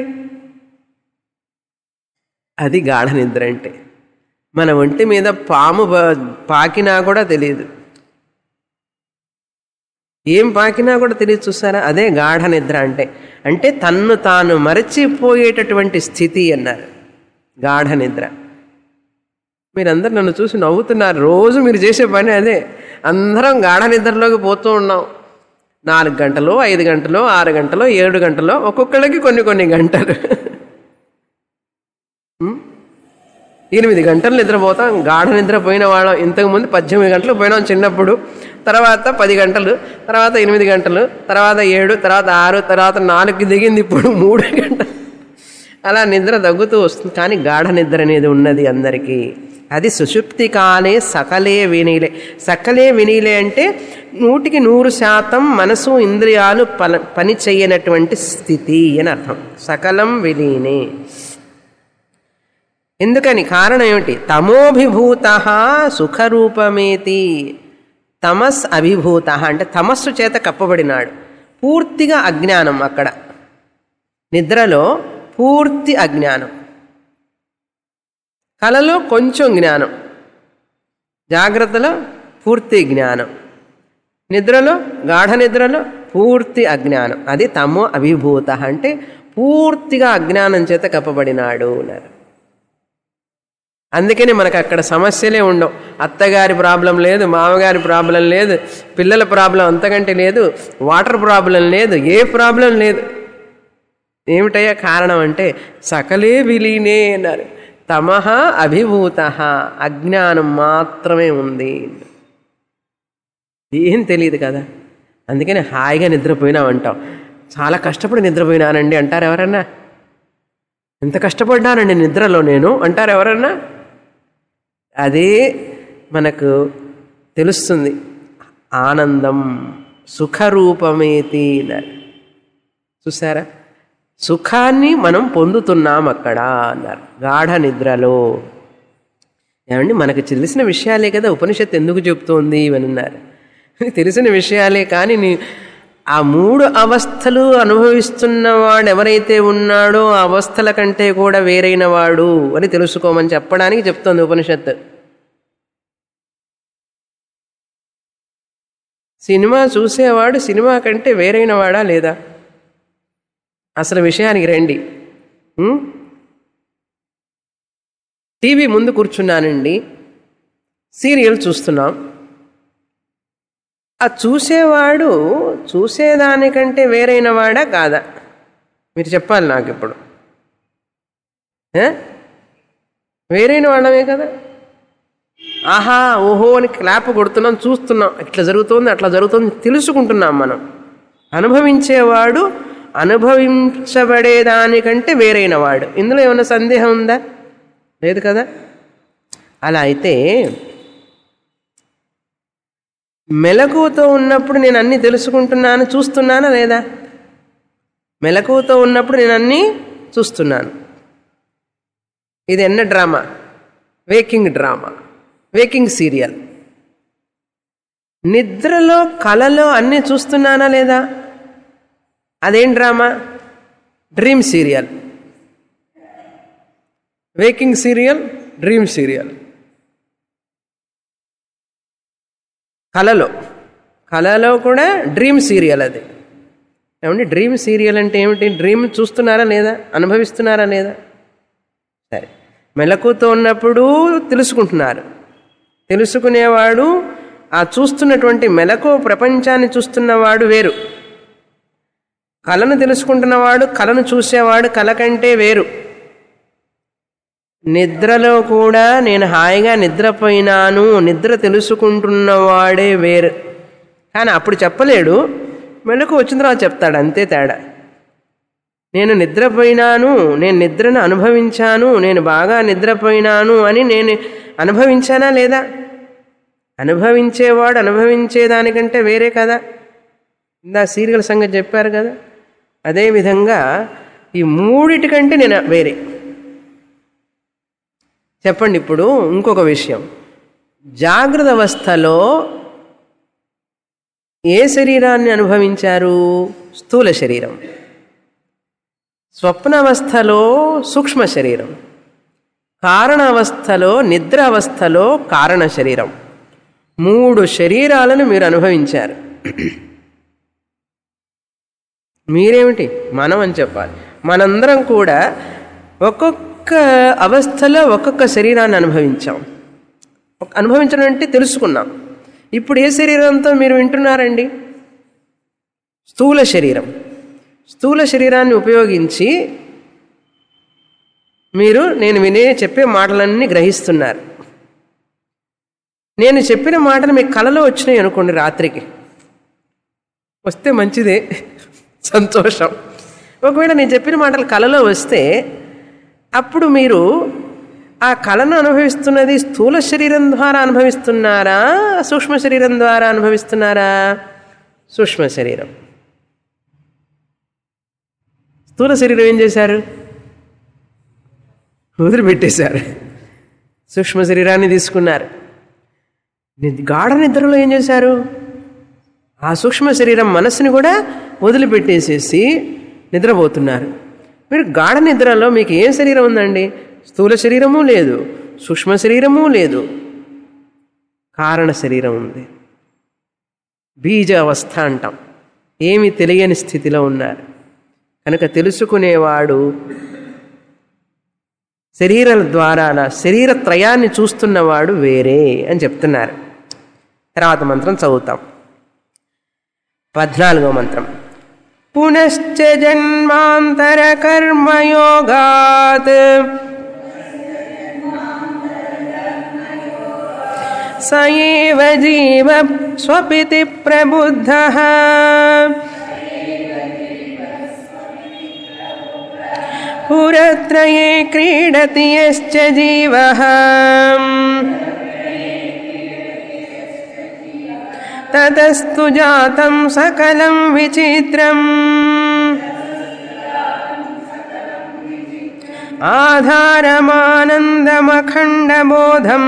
అది గాఢ నిద్ర అంటే మన ఒంటి మీద పాము ప- పాకినా కూడా తెలియదు ఏం పాకినా కూడా తెలియదు చూసారా అదే గాఢ నిద్ర అంటే అంటే తన్ను తాను మరచిపోయేటటువంటి స్థితి అన్నారు గాఢ నిద్ర మీరందరు నన్ను చూసి నవ్వుతున్నారు రోజు మీరు చేసే పని అదే అందరం గాఢ నిద్రలోకి పోతూ ఉన్నాం నాలుగు గంటలు ఐదు గంటలు ఆరు గంటలు ఏడు గంటలు ఒక్కొక్కళ్ళకి కొన్ని కొన్ని గంటలు ఉం? ఎనిమిది గంటలు నిద్రపోతాం గాఢ నిద్ర పోయిన వాళ్ళం ఇంతకుముందు పద్దెనిమిది గంటలు పోయినాం చిన్నప్పుడు తర్వాత పది గంటలు తర్వాత ఎనిమిది గంటలు తర్వాత ఏడు తర్వాత ఆరు తర్వాత నాలుగుకి దిగింది ఇప్పుడు మూడు గంటలు అలా నిద్ర తగ్గుతూ వస్తుంది కానీ గాఢ నిద్ర అనేది ఉన్నది అందరికీ అది సుషుప్తి కాలే సకలే వినీలే సకలే వినీలే అంటే నూటికి నూరు శాతం మనసు ఇంద్రియాలు పల పని చేయనటువంటి స్థితి అని అర్థం సకలం విలీనే ఎందుకని కారణం ఏమిటి తమోభిభూత సుఖరూపమేతి తమస్ అభిభూత అంటే తమస్సు చేత కప్పబడినాడు పూర్తిగా అజ్ఞానం అక్కడ నిద్రలో పూర్తి అజ్ఞానం కలలో కొంచెం జ్ఞానం జాగ్రత్తలో పూర్తి జ్ఞానం నిద్రలో గాఢ నిద్రలో పూర్తి అజ్ఞానం అది తమో అభిభూత అంటే పూర్తిగా అజ్ఞానం చేత కప్పబడినాడు అన్నారు అందుకని మనకు అక్కడ సమస్యలే ఉండవు అత్తగారి ప్రాబ్లం లేదు మామగారి ప్రాబ్లం లేదు పిల్లల ప్రాబ్లం అంతకంటే లేదు వాటర్ ప్రాబ్లం లేదు ఏ ప్రాబ్లం లేదు ఏమిటయ్యా కారణం అంటే సకలే విలీనే అన్నారు తమహ అభిభూత అజ్ఞానం మాత్రమే ఉంది ఏం తెలియదు కదా అందుకని హాయిగా నిద్రపోయినామంటాం చాలా కష్టపడి నిద్రపోయినానండి అంటారు ఎవరన్నా ఎంత కష్టపడ్డానండి నిద్రలో నేను అంటారు ఎవరన్నా అదే మనకు తెలుస్తుంది ఆనందం సుఖరూపమేతి అన్నారు చూసారా సుఖాన్ని మనం పొందుతున్నాం అక్కడ అన్నారు గాఢ నిద్రలో ఏమండి మనకు తెలిసిన విషయాలే కదా ఉపనిషత్తు ఎందుకు చెప్తోంది ఇవని అన్నారు తెలిసిన విషయాలే కానీ నీ ఆ మూడు అవస్థలు అనుభవిస్తున్న వాడు ఎవరైతే ఉన్నాడో ఆ అవస్థల కంటే కూడా వేరైన వాడు అని తెలుసుకోమని చెప్పడానికి చెప్తోంది ఉపనిషత్తు సినిమా చూసేవాడు సినిమా కంటే వేరైన వాడా లేదా అసలు విషయానికి రండి ఉం? టీవీ ముందు కూర్చున్నానండి సీరియల్ చూస్తున్నాం ఆ చూసేవాడు చూసేదానికంటే వేరైన వాడా కాదా మీరు చెప్పాలి నాకు ఇప్పుడు ఏ? వేరైన వాళ్ళమే కదా ఆహా ఓహో అని క్లాప్ కొడుతున్నాం చూస్తున్నాం ఇట్లా జరుగుతుంది అట్లా జరుగుతుంది తెలుసుకుంటున్నాం మనం అనుభవించేవాడు అనుభవించబడేదానికంటే వేరైన వాడు ఇందులో ఏమైనా సందేహం ఉందా లేదు కదా అలా అయితే మెలకువతో ఉన్నప్పుడు నేను అన్నీ తెలుసుకుంటున్నాను చూస్తున్నానా లేదా మెలకువతో ఉన్నప్పుడు నేను అన్నీ చూస్తున్నాను ఇది ఎన్న drama waking drama waking serial నిద్రలో కళలో అన్నీ చూస్తున్నానా లేదా అదేం drama dream serial waking serial dream serial కళలో కళలో కూడా డ్రీమ్ సీరియల్ అది ఏమండి డ్రీమ్ సీరియల్ అంటే ఏమిటి డ్రీమ్ చూస్తున్నారా లేదా అనుభవిస్తున్నారా లేదా సరే మెలకుతో ఉన్నప్పుడు తెలుసుకుంటున్నారు తెలుసుకునేవాడు ఆ చూస్తున్నటువంటి మెలకు ప్రపంచాన్ని చూస్తున్నవాడు వేరు కళను తెలుసుకుంటున్నవాడు కళను చూసేవాడు కళ కంటే వేరు నిద్రలో కూడా నేను హాయిగా నిద్రపోయినాను నిద్ర తెలుసుకుంటున్నవాడే వేరు కానీ అప్పుడు చెప్పలేడు మెలకు వచ్చిన తర్వాత చెప్తాడు అంతే తేడా నేను నిద్రపోయినాను నేను నిద్రను అనుభవించాను నేను బాగా నిద్రపోయినాను అని నేను అనుభవించానా లేదా అనుభవించేవాడు అనుభవించేదానికంటే వేరే కదా ఇందా సీరియల్ సంగతి చెప్పారు కదా అదేవిధంగా ఈ మూడిటికంటే నేను వేరే చెప్పండి ఇప్పుడు ఇంకొక విషయం జాగ్రత్త అవస్థలో ఏ శరీరాన్ని అనుభవించారు స్థూల శరీరం స్వప్నావస్థలో సూక్ష్మ శరీరం కారణ అవస్థలో నిద్ర అవస్థలో కారణ శరీరం మూడు శరీరాలను మీరు అనుభవించారు మీరేమిటి మనం అని చెప్పాలి మనందరం కూడా ఒక్కొక్క అవస్థలో ఒక్కొక్క శరీరాన్ని అనుభవించాం ఒక- అనుభవించడం అంటే తెలుసుకున్నాం ఇప్పుడు ఏ శరీరంతో మీరు వింటున్నారండి స్థూల శరీరం స్థూల శరీరాన్ని ఉపయోగించి మీరు నేను వినే చెప్పే మాటలన్నీ గ్రహిస్తున్నారు నేను చెప్పిన మాటలు మీకు కలలో వచ్చినాయి అనుకోండి రాత్రికి వస్తే మంచిదే సంతోషం ఒకవేళ నేను చెప్పిన మాటలు కలలో వస్తే అప్పుడు మీరు ఆ కళను అనుభవిస్తున్నది స్థూల శరీరం ద్వారా అనుభవిస్తున్నారా సూక్ష్మ శరీరం ద్వారా అనుభవిస్తున్నారా సూక్ష్మ శరీరం స్థూల శరీరం ఏం చేశారు వదిలిపెట్టేశారు సూక్ష్మ శరీరాన్ని తీసుకున్నారు నిద్- గాఢ నిద్రలో ఏం చేశారు ఆ సూక్ష్మ శరీరం మనస్సుని కూడా వదిలిపెట్టేసేసి నిద్రపోతున్నారు మీరు గాఢ నిద్రలో మీకు ఏం శరీరం ఉందండి స్థూల శరీరము లేదు సూక్ష్మ శరీరము లేదు కారణ శరీరం ఉంది బీజ అవస్థ అంటాం ఏమి తెలియని స్థితిలో ఉన్నారు కనుక తెలుసుకునేవాడు శరీరాల ద్వారా శరీర త్రయాన్ని చూస్తున్నవాడు వేరే అని చెప్తున్నారు తర్వాత మంత్రం చదువుతాం పద్నాలుగో మంత్రం పునశ్చ జన్మాంతర కర్మయోగాత్ స ఏవ జీవ స్వపితి ప్రబుద్ధ పురత్రయే క్రీడతి యశ్చ జీవః తతస్తు జాతం సకలం విచిత్రం ఆధారమానందమఖండబోధం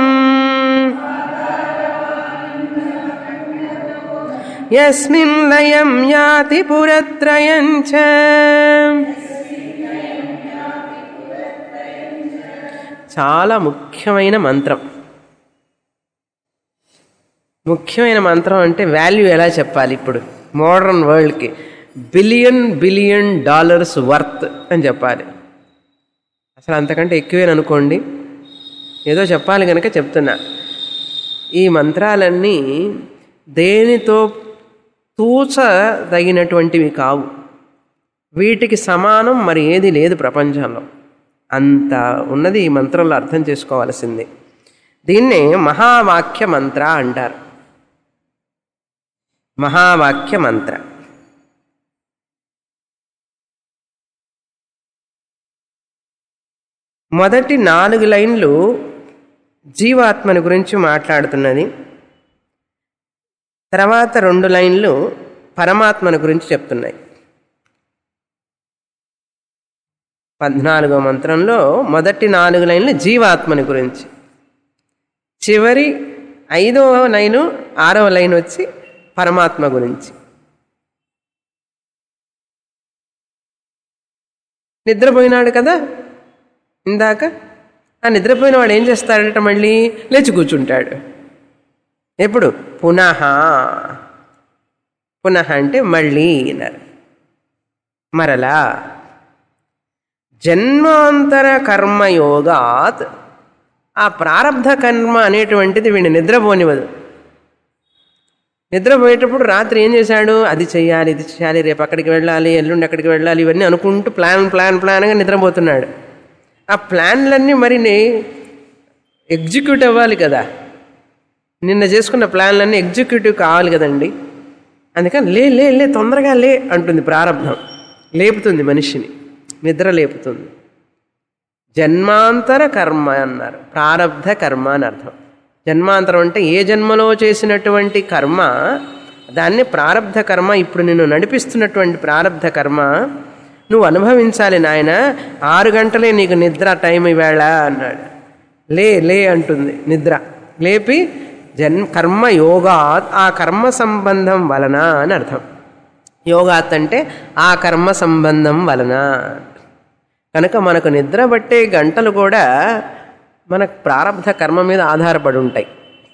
యస్మిన్ లయం యాతి పురత్రయం చ చాలా ముఖ్యమైన మంత్రం ముఖ్యమైన మంత్రం అంటే వాల్యూ ఎలా చెప్పాలి ఇప్పుడు మోడర్న్ వరల్డ్కి బిలియన్ బిలియన్ డాలర్స్ వర్త్ అని చెప్పాలి అసలు అంతకంటే ఎక్కువేననుకోండి ఏదో చెప్పాలి కనుక చెప్తున్నా ఈ మంత్రాలన్నీ దేనితో తూచదగినటువంటివి కావు వీటికి సమానం మరి ఏది లేదు ప్రపంచంలో అంత ఉన్నది ఈ మంత్రంలో అర్థం చేసుకోవాల్సింది దీన్నే మహావాక్య మంత్ర అంటారు మహావాక్య మంత్ర మొదటి నాలుగు లైన్లు జీవాత్మని గురించి మాట్లాడుతున్నది తర్వాత రెండు లైన్లు పరమాత్మని గురించి చెప్తున్నాయి పద్నాలుగో మంత్రంలో మొదటి నాలుగు లైన్లు జీవాత్మని గురించి చివరి ఐదవ లైను ఆరవ లైన్ వచ్చి పరమాత్మ గురించి నిద్రపోయినాడు కదా ఇందాక ఆ నిద్రపోయిన వాడు ఏం చేస్తాడట మళ్ళీ లేచి కూర్చుంటాడు ఎప్పుడు పునః పునః అంటే మళ్ళీ అన్నారు మరలా జన్మాంతర కర్మయోగాత్ ఆ ప్రారంధ కర్మ అనేటువంటిది వీడిని నిద్రపోనివ్వదు నిద్రపోయేటప్పుడు రాత్రి ఏం చేశాడు అది చెయ్యాలి ఇది చేయాలి రేపు అక్కడికి వెళ్ళాలి ఎల్లుండి అక్కడికి వెళ్ళాలి ఇవన్నీ అనుకుంటూ ప్లాన్ ప్లాన్ ప్లాన్గా నిద్రపోతున్నాడు ఆ ప్లాన్లన్నీ మరి ఎగ్జిక్యూట్ అవ్వాలి కదా నిన్న చేసుకున్న ప్లాన్లన్నీ ఎగ్జిక్యూటివ్ కావాలి కదండి అందుకని లే లే లే తొందరగా లే అంటుంది ప్రారంభం లేపుతుంది మనిషిని నిద్ర లేపుతుంది జన్మాంతర కర్మ అన్నారు ప్రారబ్ధ కర్మ అని అర్థం జన్మాంతరం అంటే ఏ జన్మలో చేసినటువంటి కర్మ దాన్ని ప్రారబ్ధ కర్మ ఇప్పుడు నిన్ను నడిపిస్తున్నటువంటి ప్రారబ్ధ కర్మ నువ్వు అనుభవించాలి నాయన ఆరు గంటలే నీకు నిద్ర టైం ఇవేళ అన్నాడు లే లే అంటుంది నిద్ర లేపి జన్ కర్మ యోగాత్ ఆ కర్మ సంబంధం వలన అని అర్థం యోగాత్ అంటే ఆ కర్మ సంబంధం వలన కనుక మనకు నిద్ర పట్టే గంటలు కూడా మన ప్రారంధ కర్మ మీద ఆధారపడి ఉంటాయి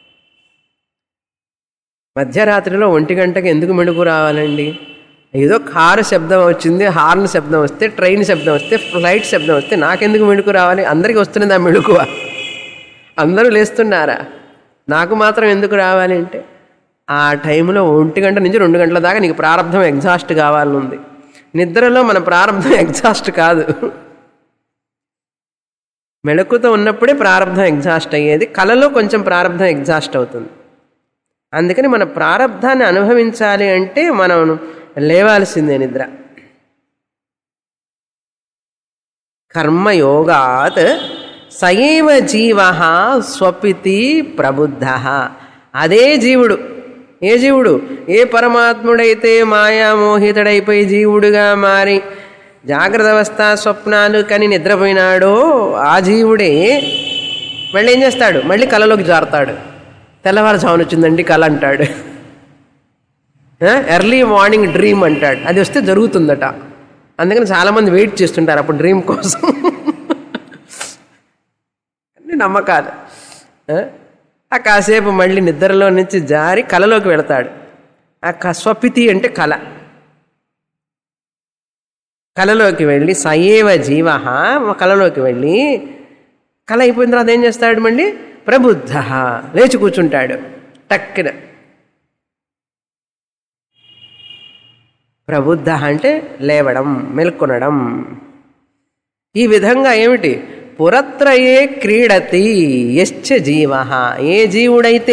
మధ్యరాత్రిలో ఒంటి గంటకి ఎందుకు మెడుగు రావాలండి ఏదో కారు శబ్దం వచ్చింది హార్న్ శబ్దం వస్తే ట్రైన్ శబ్దం వస్తే ఫ్లైట్ శబ్దం వస్తే నాకెందుకు మెడుకు రావాలి అందరికీ వస్తున్నది ఆ మెడుకువ అందరూ లేస్తున్నారా నాకు మాత్రం ఎందుకు రావాలి అంటే ఆ టైంలో ఒంటి గంట నుంచి రెండు గంటల దాకా నీకు ప్రారంభం ఎగ్జాస్ట్ కావాలని ఉంది నిద్రలో మన ప్రారంభం ఎగ్జాస్ట్ కాదు మెళకుతో ఉన్నప్పుడే ప్రారంభం ఎగ్జాస్ట్ అయ్యేది కళలో కొంచెం ప్రారంభం ఎగ్జాస్ట్ అవుతుంది అందుకని మన ప్రారంధాన్ని అనుభవించాలి అంటే మనం లేవాల్సిందే నిద్ర కర్మయోగాత్ సయైవ జీవ స్వపితి ప్రబుద్ధ అదే జీవుడు ఏ జీవుడు ఏ పరమాత్ముడైతే మాయామోహితుడైపోయి జీవుడుగా మారి జాగ్రత్త అవస్థ స్వప్నాలు కని నిద్రపోయినాడో ఆ జీవుడే మళ్ళీ ఏం చేస్తాడు మళ్ళీ కళలోకి జారుతాడు తెల్లవారుజామున వచ్చిందండి కళ అంటాడు ఎర్లీ మార్నింగ్ డ్రీమ్ అంటాడు అది వస్తే జరుగుతుందట అందుకని చాలామంది వెయిట్ చేస్తుంటారు అప్పుడు డ్రీమ్ కోసం అన్ని నమ్మకాలు ఆ? ఆ కాసేపు మళ్ళీ నిద్రలో నుంచి జారి కళలోకి వెళతాడు ఆ క- స్వపితి అంటే కళ కళలోకి వెళ్ళి సయేవ జీవ కళలోకి వెళ్ళి కళ అయిపోయిన తర్వాత ఏం చేస్తాడు మళ్ళీ ప్రబుద్ధ లేచి కూర్చుంటాడు టక్కిన ప్రబుద్ధ అంటే లేవడం మెల్కొనడం ఈ విధంగా ఏమిటి పురత్రయే క్రీడతి యశ్చ జీవ ఏ జీవుడైతే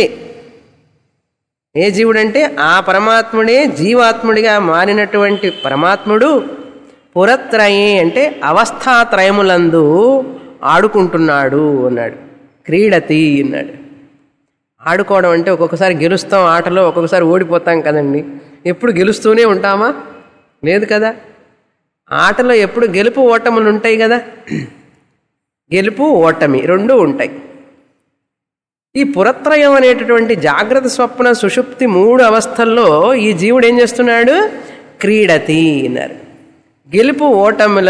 ఏ జీవుడంటే ఆ పరమాత్ముడే జీవాత్ముడిగా మారినటువంటి పరమాత్ముడు పురత్రయే అంటే అవస్థాత్రయములందు ఆడుకుంటున్నాడు అన్నాడు క్రీడతి అన్నాడు ఆడుకోవడం అంటే ఒక్కొక్కసారి గెలుస్తాం ఆటలో ఒక్కొక్కసారి ఓడిపోతాం కదండి ఎప్పుడు గెలుస్తూనే ఉంటామా లేదు కదా ఆటలో ఎప్పుడు గెలుపు ఓటములు ఉంటాయి కదా గెలుపు ఓటమి రెండు ఉంటాయి ఈ పురత్రయం అనేటటువంటి జాగ్రత్త స్వప్న సుషుప్తి మూడు అవస్థల్లో ఈ జీవుడు ఏం చేస్తున్నాడు క్రీడతి అన్నారు గెలుపు ఓటముల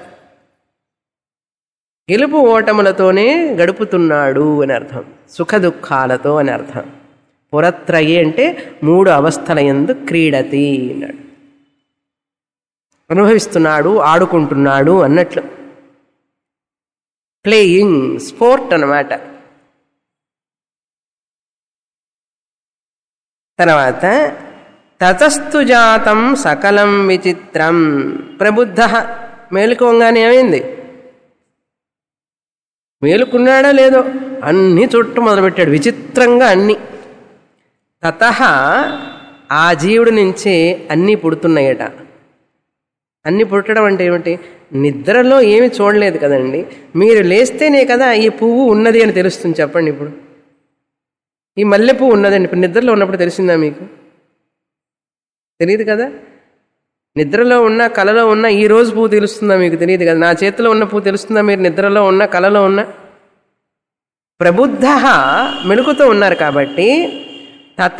గెలుపు ఓటములతోనే గడుపుతున్నాడు అని అర్థం సుఖ దుఃఖాలతో అని అర్థం పురత్రయే అంటే మూడు అవస్థల ఎందు క్రీడతి అన్నాడు అనుభవిస్తున్నాడు ఆడుకుంటున్నాడు అన్నట్లు ప్లేయింగ్ స్పోర్ట్ అన్నమాట తర్వాత తతస్థు జాతం సకలం విచిత్రం ప్రబుద్ధ మేలుకోగానే ఏమైంది మేలుకున్నాడా లేదో అన్నీ చుట్టూ మొదలుపెట్టాడు విచిత్రంగా అన్నీ తత ఆ జీవుడి నుంచే అన్నీ పుడుతున్నాయట అన్నీ పుట్టడం అంటే ఏమిటి నిద్రలో ఏమి చూడలేదు కదండి మీరు లేస్తేనే కదా ఈ పువ్వు ఉన్నది అని తెలుస్తుంది చెప్పండి ఇప్పుడు ఈ మల్లె పువ్వు ఉన్నదండి ఇప్పుడు నిద్రలో ఉన్నప్పుడు తెలిసిందా మీకు తెలియదు కదా నిద్రలో ఉన్న కలలో ఉన్న ఈ రోజు పువ్వు తెలుస్తుందా మీకు తెలియదు కదా నా చేతిలో ఉన్న పువ్వు తెలుస్తుందా మీరు నిద్రలో ఉన్న కలలో ఉన్న ప్రబుద్ధ మెలుకుతో ఉన్నారు కాబట్టి తత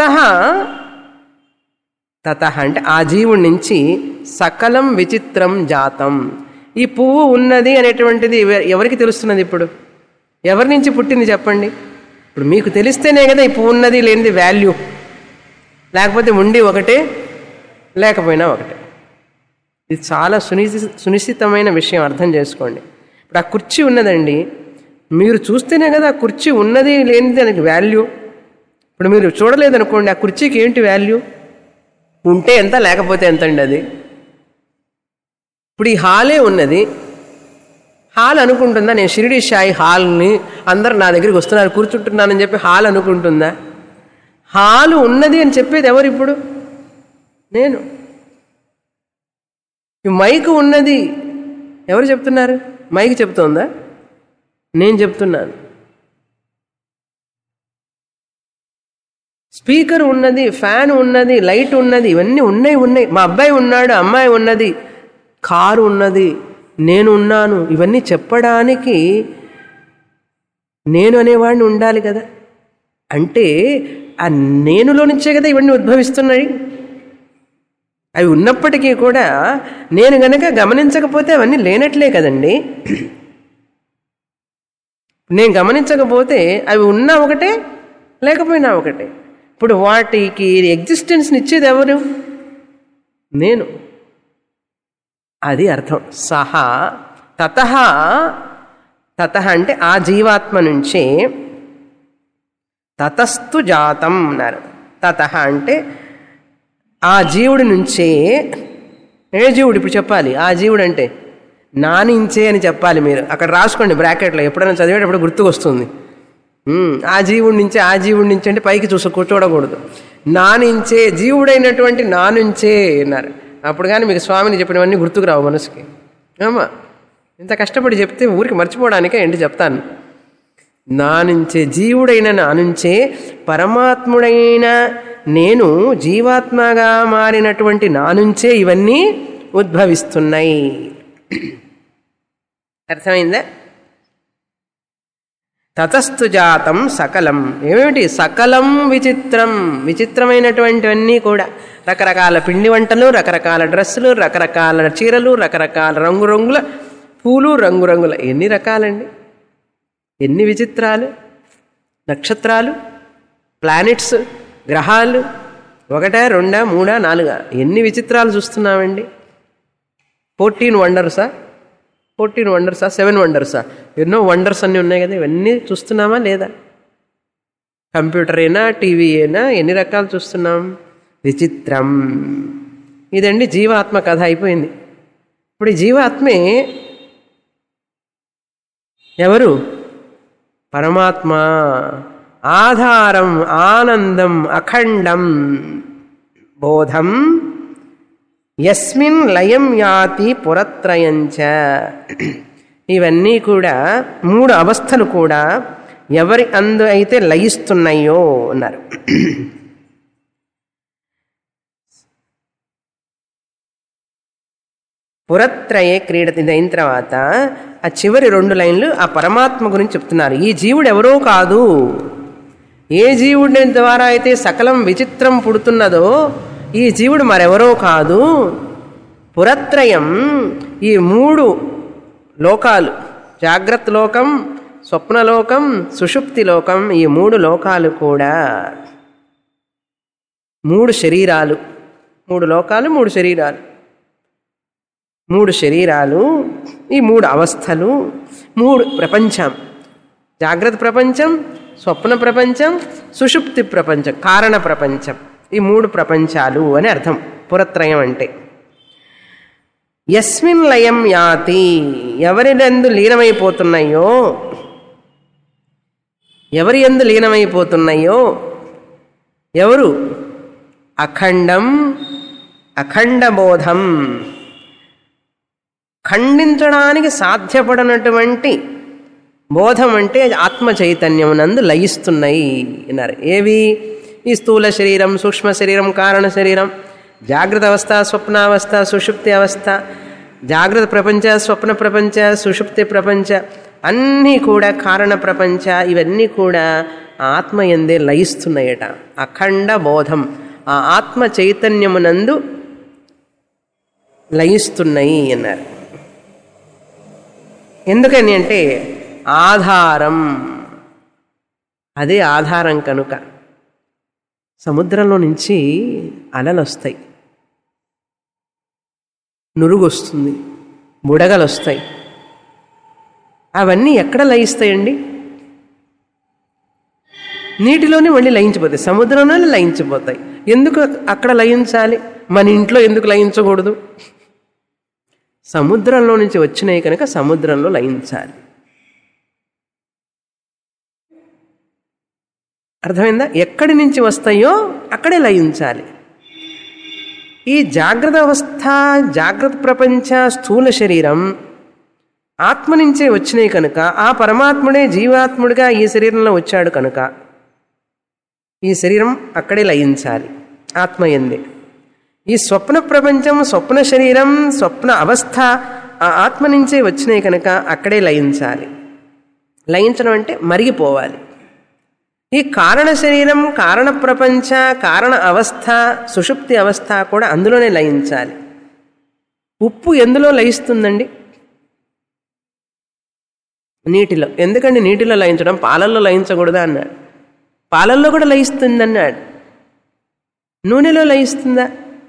తత అంటే ఆ జీవుడి నుంచి సకలం విచిత్రం జాతం ఈ పువ్వు ఉన్నది అనేటువంటిది ఎవ- ఎవరికి తెలుస్తున్నది ఇప్పుడు ఎవరి నుంచి పుట్టింది చెప్పండి ఇప్పుడు మీకు తెలిస్తేనే కదా ఈ పువ్వు ఉన్నది లేనిది వాల్యూ లేకపోతే ఉండి ఒకటే లేకపోయినా ఒకటే ఇది చాలా సునిశి సునిశ్చితమైన విషయం అర్థం చేసుకోండి ఇప్పుడు ఆ కుర్చీ ఉన్నదండి మీరు చూస్తేనే కదా ఆ కుర్చీ ఉన్నది లేనిది దానికి వాల్యూ ఇప్పుడు మీరు చూడలేదనుకోండి ఆ కుర్చీకి ఏంటి వాల్యూ ఉంటే ఎంత లేకపోతే ఎంత అండి అది ఇప్పుడు ఈ హాలే ఉన్నది హాల్ అనుకుంటుందా నేను షిరిడి షాయి హాల్ని అందరు నా దగ్గరికి వస్తున్నారు కూర్చుంటున్నానని చెప్పి హాల్ అనుకుంటుందా హాలు ఉన్నది అని చెప్పేది ఎవరు ఇప్పుడు నేను ఈ మైక్ ఉన్నది ఎవరు చెప్తున్నారు మైక్ చెప్తోందా నేను చెప్తున్నాను స్పీకర్ ఉన్నది ఫ్యాన్ ఉన్నది లైట్ ఉన్నది ఇవన్నీ ఉన్నాయి ఉన్నాయి మా అబ్బాయి ఉన్నాడు అమ్మాయి ఉన్నది కారు ఉన్నది నేను ఉన్నాను ఇవన్నీ చెప్పడానికి నేను అనేవాడిని ఉండాలి కదా అంటే ఆ నేనులో నుంచే కదా ఇవన్నీ ఉద్భవిస్తున్నాయి అవి ఉన్నప్పటికీ కూడా నేను గనక గమనించకపోతే అవన్నీ లేనట్లే కదండి నేను గమనించకపోతే అవి ఉన్నా ఒకటే లేకపోయినా ఒకటే ఇప్పుడు వాటికి ఎగ్జిస్టెన్స్ని ఇచ్చేది ఎవరు నేను అది అర్థం సహా తత తత అంటే ఆ జీవాత్మ నుంచే తతస్థు జాతం అన్నారు తత అంటే ఆ జీవుడి నుంచే ఏ జీవుడు ఇప్పుడు చెప్పాలి ఆ జీవుడు అంటే నానించే అని చెప్పాలి మీరు అక్కడ రాసుకోండి బ్రాకెట్లో ఎప్పుడైనా చదివేటప్పుడు గుర్తుకొస్తుంది ఉమ్, ఆ జీవుడి నుంచి ఆ జీవుడి నుంచి అంటే పైకి చూస కూర్చోడకూడదు నానించే జీవుడైనటువంటి నానుంచే అన్నారు అప్పుడు కానీ మీకు స్వామిని చెప్పినవన్నీ గుర్తుకు రావు మనసుకి ఏమా ఇంత కష్టపడి చెప్తే ఊరికి మర్చిపోవడానికే ఏంటి చెప్తాను నానుంచే జీవుడైన నానుంచే పరమాత్ముడైన నేను జీవాత్మగా మారినటువంటి నానుంచే ఇవన్నీ ఉద్భవిస్తున్నాయి అర్థమైందా తతస్థు జాతం సకలం ఏమిటి సకలం విచిత్రం విచిత్రమైనటువంటివన్నీ కూడా రకరకాల పిండి వంటలు రకరకాల డ్రెస్సులు రకరకాల చీరలు రకరకాల రంగురంగుల పూలు రంగురంగుల ఎన్ని రకాలండి ఎన్ని విచిత్రాలు నక్షత్రాలు ప్లానెట్స్ గ్రహాలు ఒకటా రెండా మూడా నాలుగా ఎన్ని విచిత్రాలు చూస్తున్నామండి ఫోర్టీన్ వండర్సా ఫోర్టీన్ వండర్సా సెవెన్ వండర్సా ఎన్నో వండర్స్ అన్నీ ఉన్నాయి కదా ఇవన్నీ చూస్తున్నామా లేదా కంప్యూటర్ అయినా టీవీ అయినా ఎన్ని రకాలు చూస్తున్నాం విచిత్రం ఇదండి జీవాత్మ కథ అయిపోయింది ఇప్పుడు ఈ జీవాత్మే ఎవరు పరమాత్మ ఆధారం ఆనందం అఖండం బోధం యస్మిన్ లయం యాతి పురత్రయంచ ఇవన్నీ కూడా మూడు అవస్థలు కూడా ఎవరి అందు అయితే లయిస్తున్నాయో అన్నారు పురత్రయే క్రీడతి ఇది అయిన తర్వాత ఆ చివరి రెండు లైన్లు ఆ పరమాత్మ గురించి చెప్తున్నారు ఈ జీవుడు ఎవరో కాదు ఏ జీవుడి ద్వారా అయితే సకలం విచిత్రం పుడుతున్నదో ఈ జీవుడు మరెవరో కాదు పురత్రయం ఈ మూడు లోకాలు జాగ్రత్త లోకం స్వప్నలోకం సుషుప్తి లోకం ఈ మూడు లోకాలు కూడా మూడు శరీరాలు మూడు లోకాలు మూడు శరీరాలు మూడు శరీరాలు ఈ మూడు అవస్థలు మూడు ప్రపంచం జాగ్రత్త ప్రపంచం స్వప్న ప్రపంచం సుషుప్తి ప్రపంచం కారణ ప్రపంచం ఈ మూడు ప్రపంచాలు అని అర్థం పురత్రయం అంటే యస్మిన్ లయం యాతి ఎవరినందు లీనమైపోతున్నాయో ఎవరి ఎందు లీనమైపోతున్నాయో ఎవరు అఖండం అఖండబోధం ఖండించడానికి సాధ్యపడనటువంటి బోధం అంటే ఆత్మ చైతన్యం నందు లయిస్తున్నాయి అన్నారు ఏవి ఈ స్థూల శరీరం సూక్ష్మ శరీరం కారణ శరీరం జాగ్రత్త అవస్థ స్వప్నావస్థ సుషుప్తి అవస్థ జాగ్రత్త ప్రపంచ స్వప్న ప్రపంచ సుషుప్తి ప్రపంచ అన్నీ కూడా కారణ ప్రపంచ ఇవన్నీ కూడా ఆత్మ ఎందే లయిస్తున్నాయట అఖండ బోధం ఆ ఆత్మ చైతన్యమునందు లయిస్తున్నాయి అన్నారు ఎందుకని అంటే ఆధారం అదే ఆధారం కనుక సముద్రంలో నుంచి అలలు వస్తాయి నురుగు వస్తుంది బుడగలు వస్తాయి అవన్నీ ఎక్కడ లయిస్తాయండి నీటిలోనే మళ్ళీ లయించిపోతాయి సముద్రంలోనే లయించిపోతాయి ఎందుకు అక్కడ లయించాలి మన ఇంట్లో ఎందుకు లయించకూడదు సముద్రంలో నుంచి వచ్చినాయి కనుక సముద్రంలో లయించాలి అర్థమైందా ఎక్కడి నుంచి వస్తాయో అక్కడే లయించాలి ఈ జాగ్రత్త అవస్థ జాగ్రత్త ప్రపంచ స్థూల శరీరం ఆత్మ నుంచే వచ్చినాయి కనుక ఆ పరమాత్ముడే జీవాత్ముడిగా ఈ శరీరంలో వచ్చాడు కనుక ఈ శరీరం అక్కడే లయించాలి ఆత్మ ఎందే ఈ స్వప్న ప్రపంచం స్వప్న శరీరం స్వప్న అవస్థ ఆ ఆత్మ నుంచే వచ్చినాయి కనుక అక్కడే లయించాలి లయించడం అంటే మరిగిపోవాలి ఈ కారణ శరీరం కారణ ప్రపంచ కారణ అవస్థ సుషుప్తి అవస్థ కూడా అందులోనే లయించాలి ఉప్పు ఎందులో లయిస్తుందండి నీటిలో ఎందుకండి నీటిలో లయించడం పాలల్లో లయించకూడదా అన్నాడు పాలల్లో కూడా లయిస్తుందన్నాడు నూనెలో లయిస్తుందా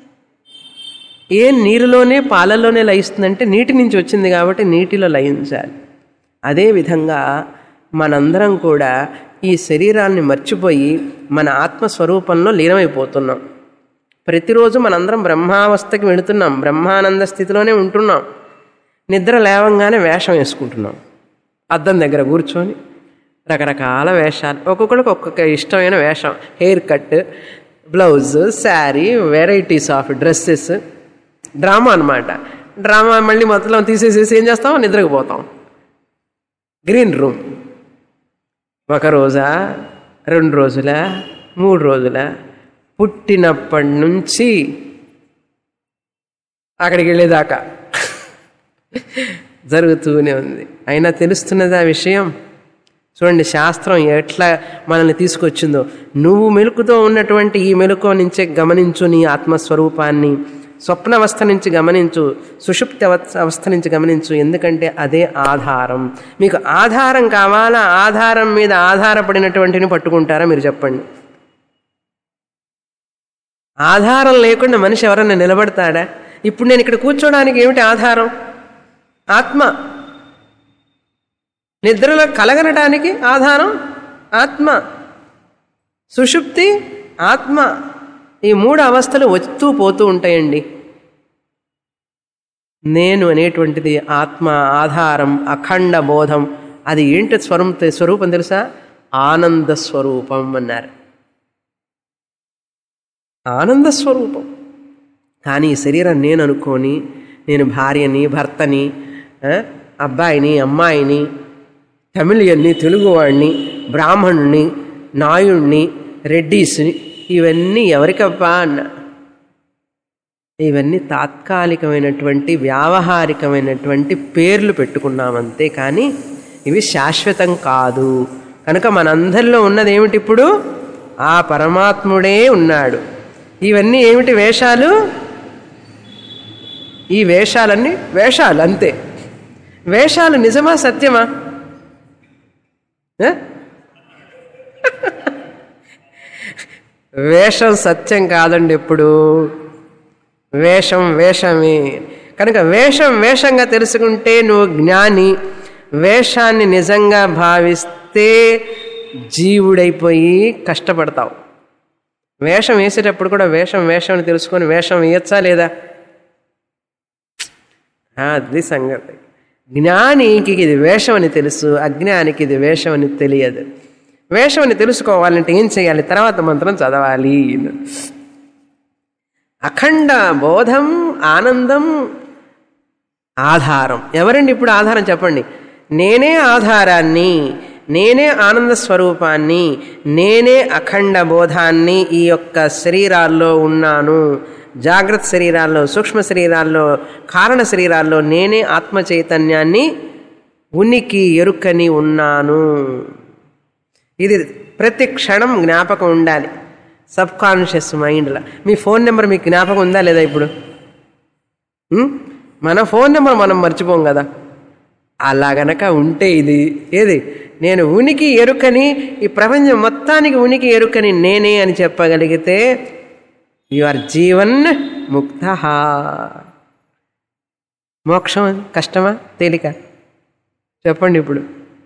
ఏ నీరులోనే పాలల్లోనే లయిస్తుందంటే నీటి నుంచి వచ్చింది కాబట్టి నీటిలో లయించాలి అదేవిధంగా మనందరం కూడా ఈ శరీరాన్ని మర్చిపోయి మన ఆత్మస్వరూపంలో లీనమైపోతున్నాం ప్రతిరోజు మనందరం బ్రహ్మావస్థకి వెళుతున్నాం బ్రహ్మానంద స్థితిలోనే ఉంటున్నాం నిద్ర లేవంగానే వేషం వేసుకుంటున్నాం అద్దం దగ్గర కూర్చొని రకరకాల వేషాలు ఒక్కొక్కడికి ఒక్కొక్క ఇష్టమైన వేషం haircut blouse sari varieties of dresses drama అనమాట డ్రామా మళ్ళీ మొత్తం తీసేసేసి ఏం చేస్తాం నిద్రకు పోతాం గ్రీన్ రూమ్ ఒక రోజా రెండు రోజుల మూడు రోజుల పుట్టినప్పటి నుంచి అక్కడికి వెళ్ళేదాకా జరుగుతూనే ఉంది అయినా తెలుస్తున్నది ఆ విషయం చూడండి శాస్త్రం ఎట్లా మనల్ని తీసుకొచ్చిందో నువ్వు మెలుకుతో ఉన్నటువంటి ఈ మెలుకు నుంచే గమనించు నీ ఆత్మస్వరూపాన్ని స్వప్నవస్థ నుంచి గమనించు సుషుప్తి అవస్థ అవస్థ నుంచి గమనించు ఎందుకంటే అదే ఆధారం మీకు ఆధారం కావాలా ఆధారం మీద ఆధారపడినటువంటిని పట్టుకుంటారా మీరు చెప్పండి ఆధారం లేకుండా మనిషి ఎవరన్నా నిలబడతాడా ఇప్పుడు నేను ఇక్కడ కూర్చోడానికి ఏమిటి ఆధారం ఆత్మ నిద్రలో కలగనటానికి ఆధారం ఆత్మ సుషుప్తి ఆత్మ ఈ మూడు అవస్థలు వస్తూ పోతూ ఉంటాయండి నేను అనేటువంటిది ఆత్మ ఆధారం అఖండ బోధం అది ఏంటి స్వరం స్వరూపం తెలుసా ఆనంద స్వరూపం అన్నారు ఆనంద స్వరూపం కానీ ఈ శరీరం నేను అనుకొని నేను భార్యని భర్తని ఆ, అబ్బాయిని అమ్మాయిని తమిళియన్ని తెలుగువాడిని బ్రాహ్మణుని నాయుణ్ణి రెడ్డీస్ని ఇవన్నీ ఎవరికబ్బా అన్న ఇవన్నీ తాత్కాలికమైనటువంటి వ్యావహారికమైనటువంటి పేర్లు పెట్టుకున్నామంతే కానీ ఇవి శాశ్వతం కాదు కనుక మనందరిలో ఉన్నది ఏమిటి ఇప్పుడు ఆ పరమాత్ముడే ఉన్నాడు ఇవన్నీ ఏమిటి వేషాలు ఈ వేషాలన్నీ వేషాలు అంతే వేషాలు నిజమా సత్యమా ఏ? వేషం సత్యం కాదండి ఎప్పుడు వేషం వేషమే కనుక వేషం వేషంగా తెలుసుకుంటే నువ్వు జ్ఞాని వేషాన్ని నిజంగా భావిస్తే జీవుడైపోయి కష్టపడతావు వేషం వేసేటప్పుడు కూడా వేషం వేషం అని తెలుసుకొని వేషం వేయచ్చా లేదా అది సంగతి జ్ఞానికి ఇది వేషం అని తెలుసు అజ్ఞానికి ఇది వేషం అని తెలియదు వేషం అని తెలుసుకోవాలంటే ఏం చేయాలి తర్వాత మంత్రం చదవాలి అఖండ బోధం ఆనందం ఆధారం ఎవరండి ఇప్పుడు ఆధారం చెప్పండి నేనే ఆధారాన్ని నేనే ఆనంద స్వరూపాన్ని నేనే అఖండ బోధాన్ని ఈ యొక్క శరీరాల్లో ఉన్నాను జాగ్రత్త శరీరాల్లో సూక్ష్మ శరీరాల్లో కారణ శరీరాల్లో నేనే ఆత్మ చైతన్యాన్ని ఉనికి ఎరుకని ఉన్నాను ఇది ప్రతి క్షణం జ్ఞాపకం ఉండాలి సబ్ కాన్షియస్ మైండ్లో మీ ఫోన్ నెంబర్ మీకు జ్ఞాపకం ఉందా లేదా ఇప్పుడు ఉం? మన ఫోన్ నెంబర్ మనం మర్చిపోం కదా అలా గనక ఉంటే ఇది ఏది నేను ఉనికి ఎరుకని ఈ ప్రపంచం మొత్తానికి ఉనికి ఎరుకని నేనే అని చెప్పగలిగితే యు ఆర్ జీవన్ ముక్త మోక్షం కష్టమా తేలిక చెప్పండి ఇప్పుడు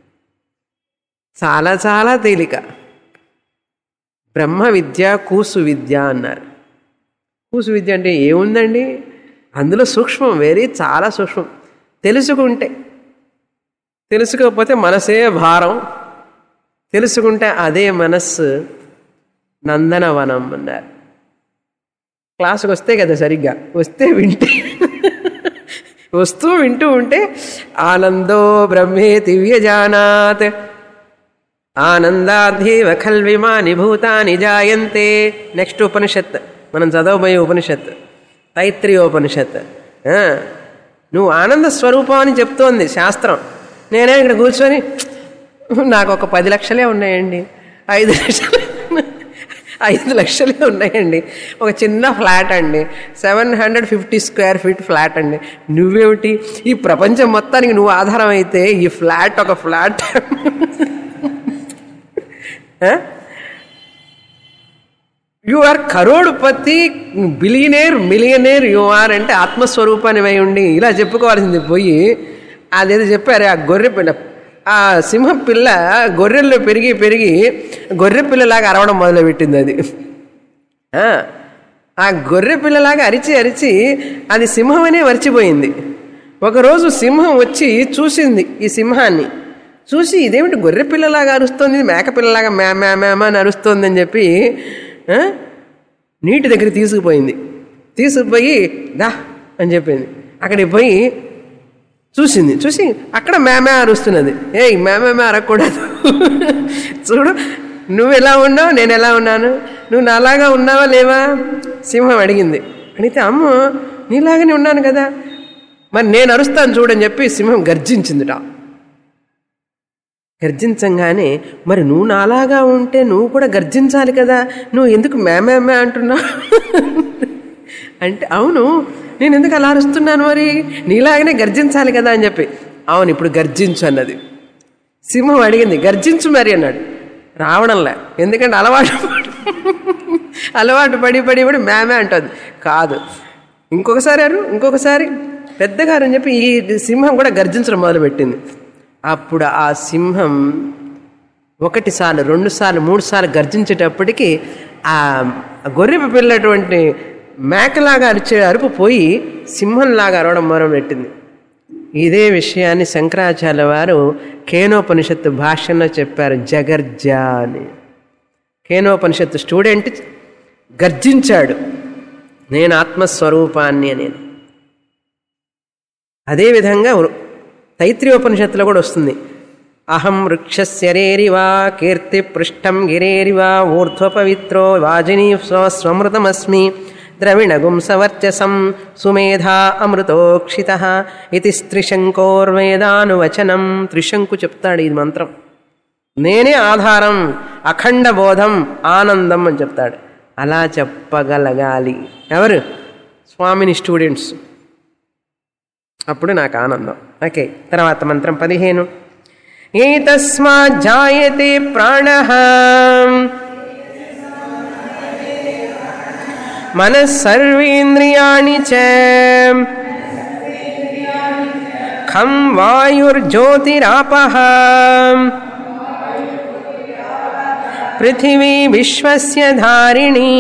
చాలా చాలా తేలిక బ్రహ్మ విద్య కూసు విద్య అన్నారు కూసు విద్య అంటే ఏముందండి అందులో సూక్ష్మం వేరే చాలా సూక్ష్మం తెలుసుకుంటే తెలుసుకోకపోతే మనసే భారం తెలుసుకుంటే అదే మనస్సు నందనవనం అన్నారు క్లాసుకు వస్తే కదా సరిగ్గా వస్తే వింటే వస్తూ వింటూ ఉంటే ఆనందో బ్రహ్మే దివ్యజానాత్ ఆనందాధీవ ఖల్విమాని భూతాని జాయంతే నెక్స్ట్ ఉపనిషత్ మనం చదవబోయే ఉపనిషత్ తైత్రీయోపనిషత్ ఆ, నువ్వు ఆనంద స్వరూపం అని చెప్తోంది శాస్త్రం నేనే ఇక్కడ కూర్చొని నాకు ఒక పది లక్షలే ఉన్నాయండి ఐదు లక్షలు ఐదు లక్షలే ఉన్నాయండి ఒక చిన్న ఫ్లాట్ అండి seven hundred fifty square feet flat అండి నువ్వేమిటి ఈ ప్రపంచం మొత్తానికి నువ్వు ఆధారం అయితే ఈ ఫ్లాట్ ఒక ఫ్లాట్ యు ఆర్ కరోడుపతి బిలియనేర్ మిలియనేర్ యు ఆర్ అంటే ఆత్మస్వరూపాన్ని అయి ఉండి ఇలా చెప్పుకోవాల్సింది పోయి అదేదో చెప్పారు ఆ గొర్రె పిల్ల ఆ సింహం పిల్ల గొర్రెల్లో పెరిగి పెరిగి గొర్రె పిల్లలాగా అరవడం మొదలుపెట్టింది అది ఆ, ఆ గొర్రె పిల్లలాగా అరిచి అరిచి అది సింహమనే మర్చిపోయింది ఒకరోజు సింహం వచ్చి చూసింది ఈ సింహాన్ని చూసి ఇదేమిటి గొర్రె పిల్లలాగా అరుస్తోంది ఇది మేక పిల్లలాగా మ్యా మ్యా మ్యామ అని అరుస్తోంది అని చెప్పి ఆ, నీటి దగ్గర తీసుకుపోయింది తీసుకుపోయి దా అని చెప్పింది అక్కడికి పోయి చూసింది చూసి అక్కడ మేమే అరుస్తున్నది ఏయ్ మేమే అరగకూడదు చూడు నువ్వు ఎలా ఉన్నావు నేను ఎలా ఉన్నాను నువ్వు నాలాగా ఉన్నావా లేవా సింహం అడిగింది అడిగితే అమ్మ నీలాగానే ఉన్నాను కదా మరి నేను అరుస్తాను చూడని చెప్పి సింహం గర్జించిందిట గర్జించంగానే మరి నువ్వు నాలాగా ఉంటే నువ్వు కూడా గర్జించాలి కదా నువ్వు ఎందుకు మేమేమే అంటున్నావు అంటే అవును నేను ఎందుకు అలా అరుస్తున్నాను మరి నీలాగనే గర్జించాలి కదా అని చెప్పి అవును ఇప్పుడు గర్జించు అన్నది సింహం అడిగింది గర్జించు మరి అన్నాడు రావడంలే ఎందుకంటే అలవాటు పడి- అలవాటు పడి పడి పడి మేమే అంటుంది కాదు ఇంకొకసారి అరు ఇంకొకసారి పెద్దగారు అని చెప్పి ఈ సింహం కూడా గర్జించడం మొదలుపెట్టింది అప్పుడు ఆ సింహం ఒకటి సార్లు రెండు సార్లు మూడు సార్లు గర్జించేటప్పటికి ఆ గొర్రె పిల్లటువంటి మేకలాగా అరిచే అరుపు పోయి సింహంలాగా అరవడం మొదలుపెట్టింది ఇదే విషయాన్ని శంకరాచార్య వారు కేనోపనిషత్తు భాష్యంలో చెప్పారు జగర్జ అని కేనోపనిషత్తు స్టూడెంట్ గర్జించాడు నేను ఆత్మస్వరూపాన్ని అని అదేవిధంగా తైత్రీయోపనిషత్తులో కూడా వస్తుంది అహం వృక్షస్యరేరివా కీర్తి పృష్టం గిరేరివా ఊర్ధ్వపవిత్రో వాజినీ స్వ స్వమృతమస్మి ద్రవిణగుం సవర్చసం సుమేధా అమృతోక్షిత ఇది త్రిశంకోర్వేదానువచనం త్రిశంకు చెప్తాడు ఈ మంత్రం నేనే ఆధారం అఖండ బోధం ఆనందం అని చెప్తాడు అలా చెప్పగలగాలి ఎవరు స్వామిని స్టూడెంట్స్ అప్పుడు నాకు ఆనందం ఓకే తర్వాత మంత్రం పదిహేను ఏతస్మాత్ జాయతే ప్రాణ మనస్సర్వేంద్రియాణి చ ఖం వాయుర్జ్యోతిరాప పృథివీ విశ్వస్య ధారిణీ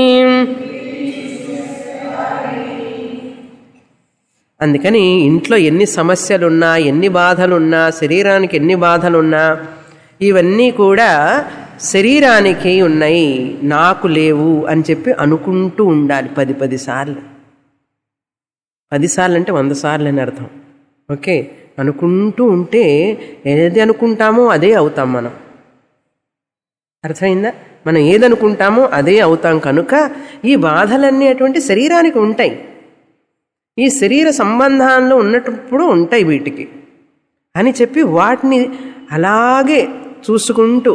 అందుకని ఇంట్లో ఎన్ని సమస్యలున్నా ఎన్ని బాధలున్నా శరీరానికి ఎన్ని బాధలున్నా ఇవన్నీ కూడా శరీరానికి ఉన్నాయి నాకు లేవు అని చెప్పి అనుకుంటూ ఉండాలి పది పది సార్లు పదిసార్లు అంటే వంద సార్లు అని అర్థం ఓకే అనుకుంటూ ఉంటే ఏది అనుకుంటామో అదే అవుతాం మనం అర్థమైందా మనం ఏదనుకుంటామో అదే అవుతాం కనుక ఈ బాధలన్నీ అటువంటి శరీరానికి ఉంటాయి ఈ శరీర సంబంధాల్లో ఉన్నప్పుడు ఉంటాయి వీటికి అని చెప్పి వాటిని అలాగే చూసుకుంటూ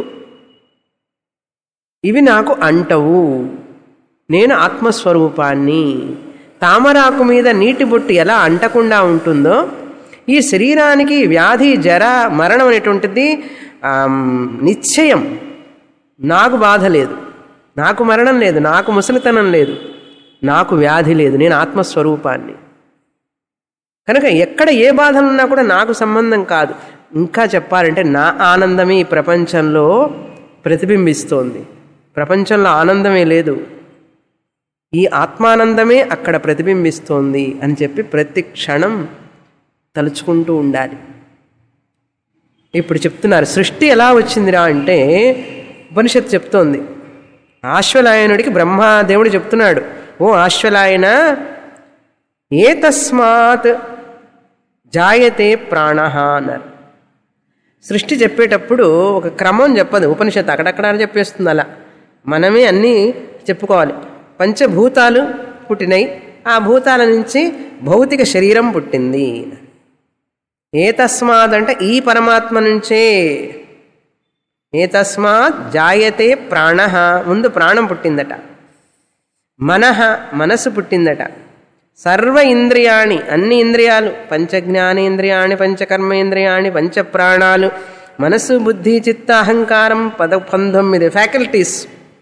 ఇవి నాకు అంటవు నేను ఆత్మస్వరూపాన్ని తామరాకు మీద నీటి బొట్టు ఎలా అంటకుండా ఉంటుందో ఈ శరీరానికి వ్యాధి జర మరణం అనేటువంటిది ఆమ్, నిశ్చయం నాకు బాధ లేదు నాకు మరణం లేదు నాకు ముసలితనం లేదు నాకు వ్యాధి లేదు నేను ఆత్మస్వరూపాన్ని కనుక ఎక్కడ ఏ బాధలున్నా కూడా నాకు సంబంధం కాదు ఇంకా చెప్పాలంటే నా ఆనందమే ఈ ప్రపంచంలో ప్రతిబింబిస్తోంది ప్రపంచంలో ఆనందమే లేదు ఈ ఆత్మానందమే అక్కడ ప్రతిబింబిస్తోంది అని చెప్పి ప్రతి క్షణం తలుచుకుంటూ ఉండాలి ఇప్పుడు చెప్తున్నారు సృష్టి ఎలా వచ్చిందిరా అంటే ఉపనిషత్తు చెప్తోంది ఆశ్వలాయనుడికి బ్రహ్మాదేవుడు చెప్తున్నాడు ఓ ఆశ్వలాయన ఏ తస్మాత్ జాయతే ప్రాణ అన్నారు సృష్టి చెప్పేటప్పుడు ఒక క్రమం చెప్పదు ఉపనిషత్తు అక్కడక్కడ చెప్పేస్తుంది అలా మనమే అన్నీ చెప్పుకోవాలి పంచభూతాలు పుట్టినాయి ఆ భూతాల నుంచి భౌతిక శరీరం పుట్టింది ఏ తస్మాత్ అంటే ఈ పరమాత్మ నుంచే ఏ తస్మాత్ జాయతే ప్రాణ ముందు ప్రాణం పుట్టిందట మనః మనసు పుట్టిందట సర్వ ఇంద్రియాణి అన్ని ఇంద్రియాలు పంచ జ్ఞానేంద్రియాణి పంచకర్మేంద్రియాణి పంచ ప్రాణాలు మనసు బుద్ధి చిత్త అహంకారం పద పంతొమ్మిది ఫ్యాకల్టీస్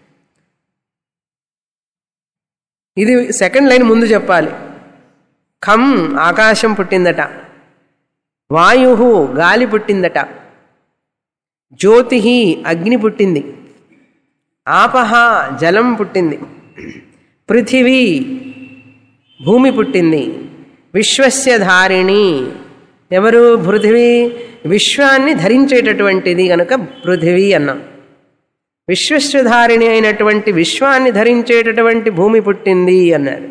ఇది సెకండ్ లైన్ ముందు చెప్పాలి ఖం ఆకాశం పుట్టిందట వాయు గాలి పుట్టిందట జ్యోతి అగ్ని పుట్టింది ఆపహ జలం పుట్టింది పృథివీ భూమి పుట్టింది విశ్వస్య ధారిణి ఎవరు పృథివీ విశ్వాన్ని ధరించేటటువంటిది కనుక పృథివీ అన్నాం విశ్వస్యధారిణి అయినటువంటి విశ్వాన్ని ధరించేటటువంటి భూమి పుట్టింది అన్నారు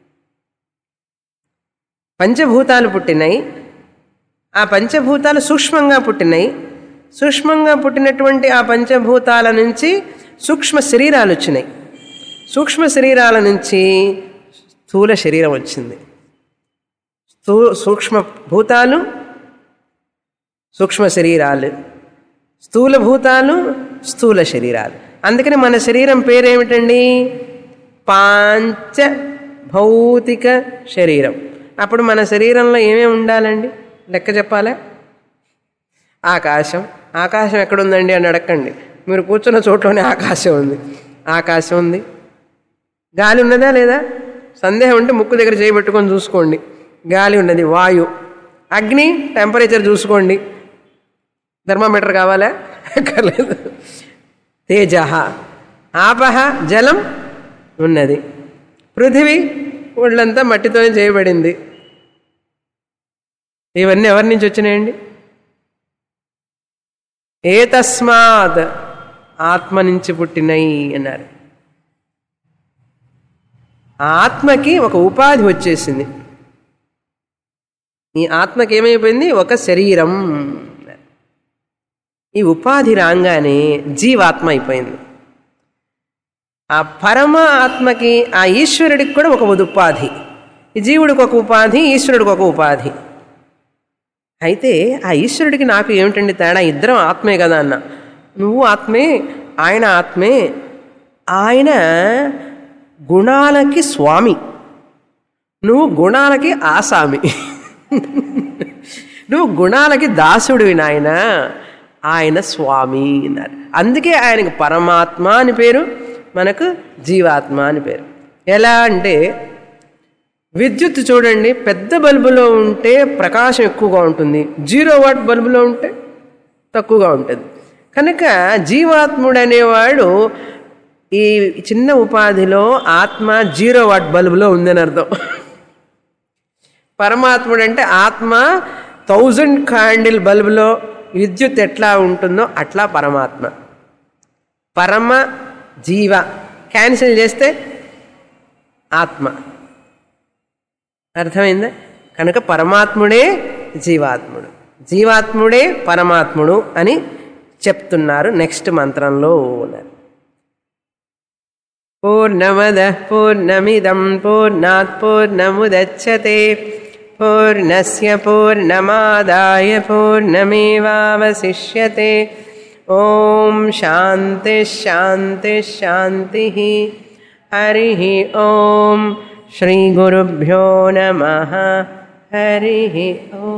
పంచభూతాలు పుట్టినాయి ఆ పంచభూతాలు సూక్ష్మంగా పుట్టినాయి సూక్ష్మంగా పుట్టినటువంటి ఆ పంచభూతాల నుంచి సూక్ష్మ శరీరాలు వచ్చినాయి సూక్ష్మ శరీరాల నుంచి స్థూల శరీరం వచ్చింది స్థూ సూక్ష్మ భూతాలు సూక్ష్మ శరీరాలు స్థూల భూతాలు స్థూల శరీరాలు అందుకని మన శరీరం పేరేమిటండి పాంచ భౌతిక శరీరం అప్పుడు మన శరీరంలో ఏమేమి ఉండాలండి లెక్క చెప్పాలా ఆకాశం ఆకాశం ఎక్కడుందండి అని అడగండి మీరు కూర్చున్న చోట్లోనే ఆకాశం ఉంది ఆకాశం ఉంది గాలి ఉన్నదా లేదా సందేహం ఉంటే ముక్కు దగ్గర చేయబెట్టుకొని చూసుకోండి గాలి ఉన్నది వాయు అగ్ని టెంపరేచర్ చూసుకోండి థర్మామీటర్ కావాలా అక్కర్లేదు తేజ ఆపహ జలం ఉన్నది పృథివీ ఒళ్ళంతా మట్టితోనే చేయబడింది ఇవన్నీ ఎవరి నుంచి వచ్చినాయండి ఏ తస్మాత్ ఆత్మ నుంచి పుట్టినయి అన్నారు ఆ ఆత్మకి ఒక ఉపాధి వచ్చేసింది ఈ ఆత్మకి ఏమైపోయింది ఒక శరీరం ఈ ఉపాధి రాగానే జీవాత్మ అయిపోయింది ఆ పరమ ఆత్మకి ఆ ఈశ్వరుడికి కూడా ఒక ఉపాధి ఈ జీవుడికి ఒక ఉపాధి ఈశ్వరుడికి ఒక ఉపాధి అయితే ఆ ఈశ్వరుడికి నాకు ఏమిటండి తేడా ఇద్దరం ఆత్మే కదా అన్న నువ్వు ఆత్మే ఆయన ఆత్మే ఆయన గుణాలకి స్వామి నువ్వు గుణాలకి ఆసామి నువ్వు గుణాలకి దాసుడివి నాయన ఆయన స్వామి అన్నారు అందుకే ఆయనకు పరమాత్మ అని పేరు మనకు జీవాత్మ అని పేరు ఎలా అంటే విద్యుత్ చూడండి పెద్ద బల్బులో ఉంటే ప్రకాశం ఎక్కువగా ఉంటుంది జీరో వాట్ బల్బులో ఉంటే తక్కువగా ఉంటుంది కనుక జీవాత్ముడు అనేవాడు ఈ చిన్న ఉపాధిలో ఆత్మ జీరో వాట్ బల్బులో ఉందని అర్థం పరమాత్ముడు అంటే ఆత్మ థౌజండ్ క్యాండిల్ బల్బులో విద్యుత్ ఎట్లా ఉంటుందో అట్లా పరమాత్మ పరమ జీవ క్యాన్సిల్ చేస్తే ఆత్మ అర్థమైందా కనుక పరమాత్ముడే జీవాత్ముడు జీవాత్ముడే పరమాత్ముడు అని చెప్తున్నారు నెక్స్ట్ మంత్రంలో ఉన్నారు పూర్ణమద పూర్ణమిదం పూర్ణాత్ పూర్ణముదచ్చతే పూర్ణస్య పూర్ణమాదాయ పూర్ణమేవావశిష్యతే ఓం శాంతి శాంతి శాంతి హరి ఓం శ్రీ గురుభ్యో నమ హరి ఓం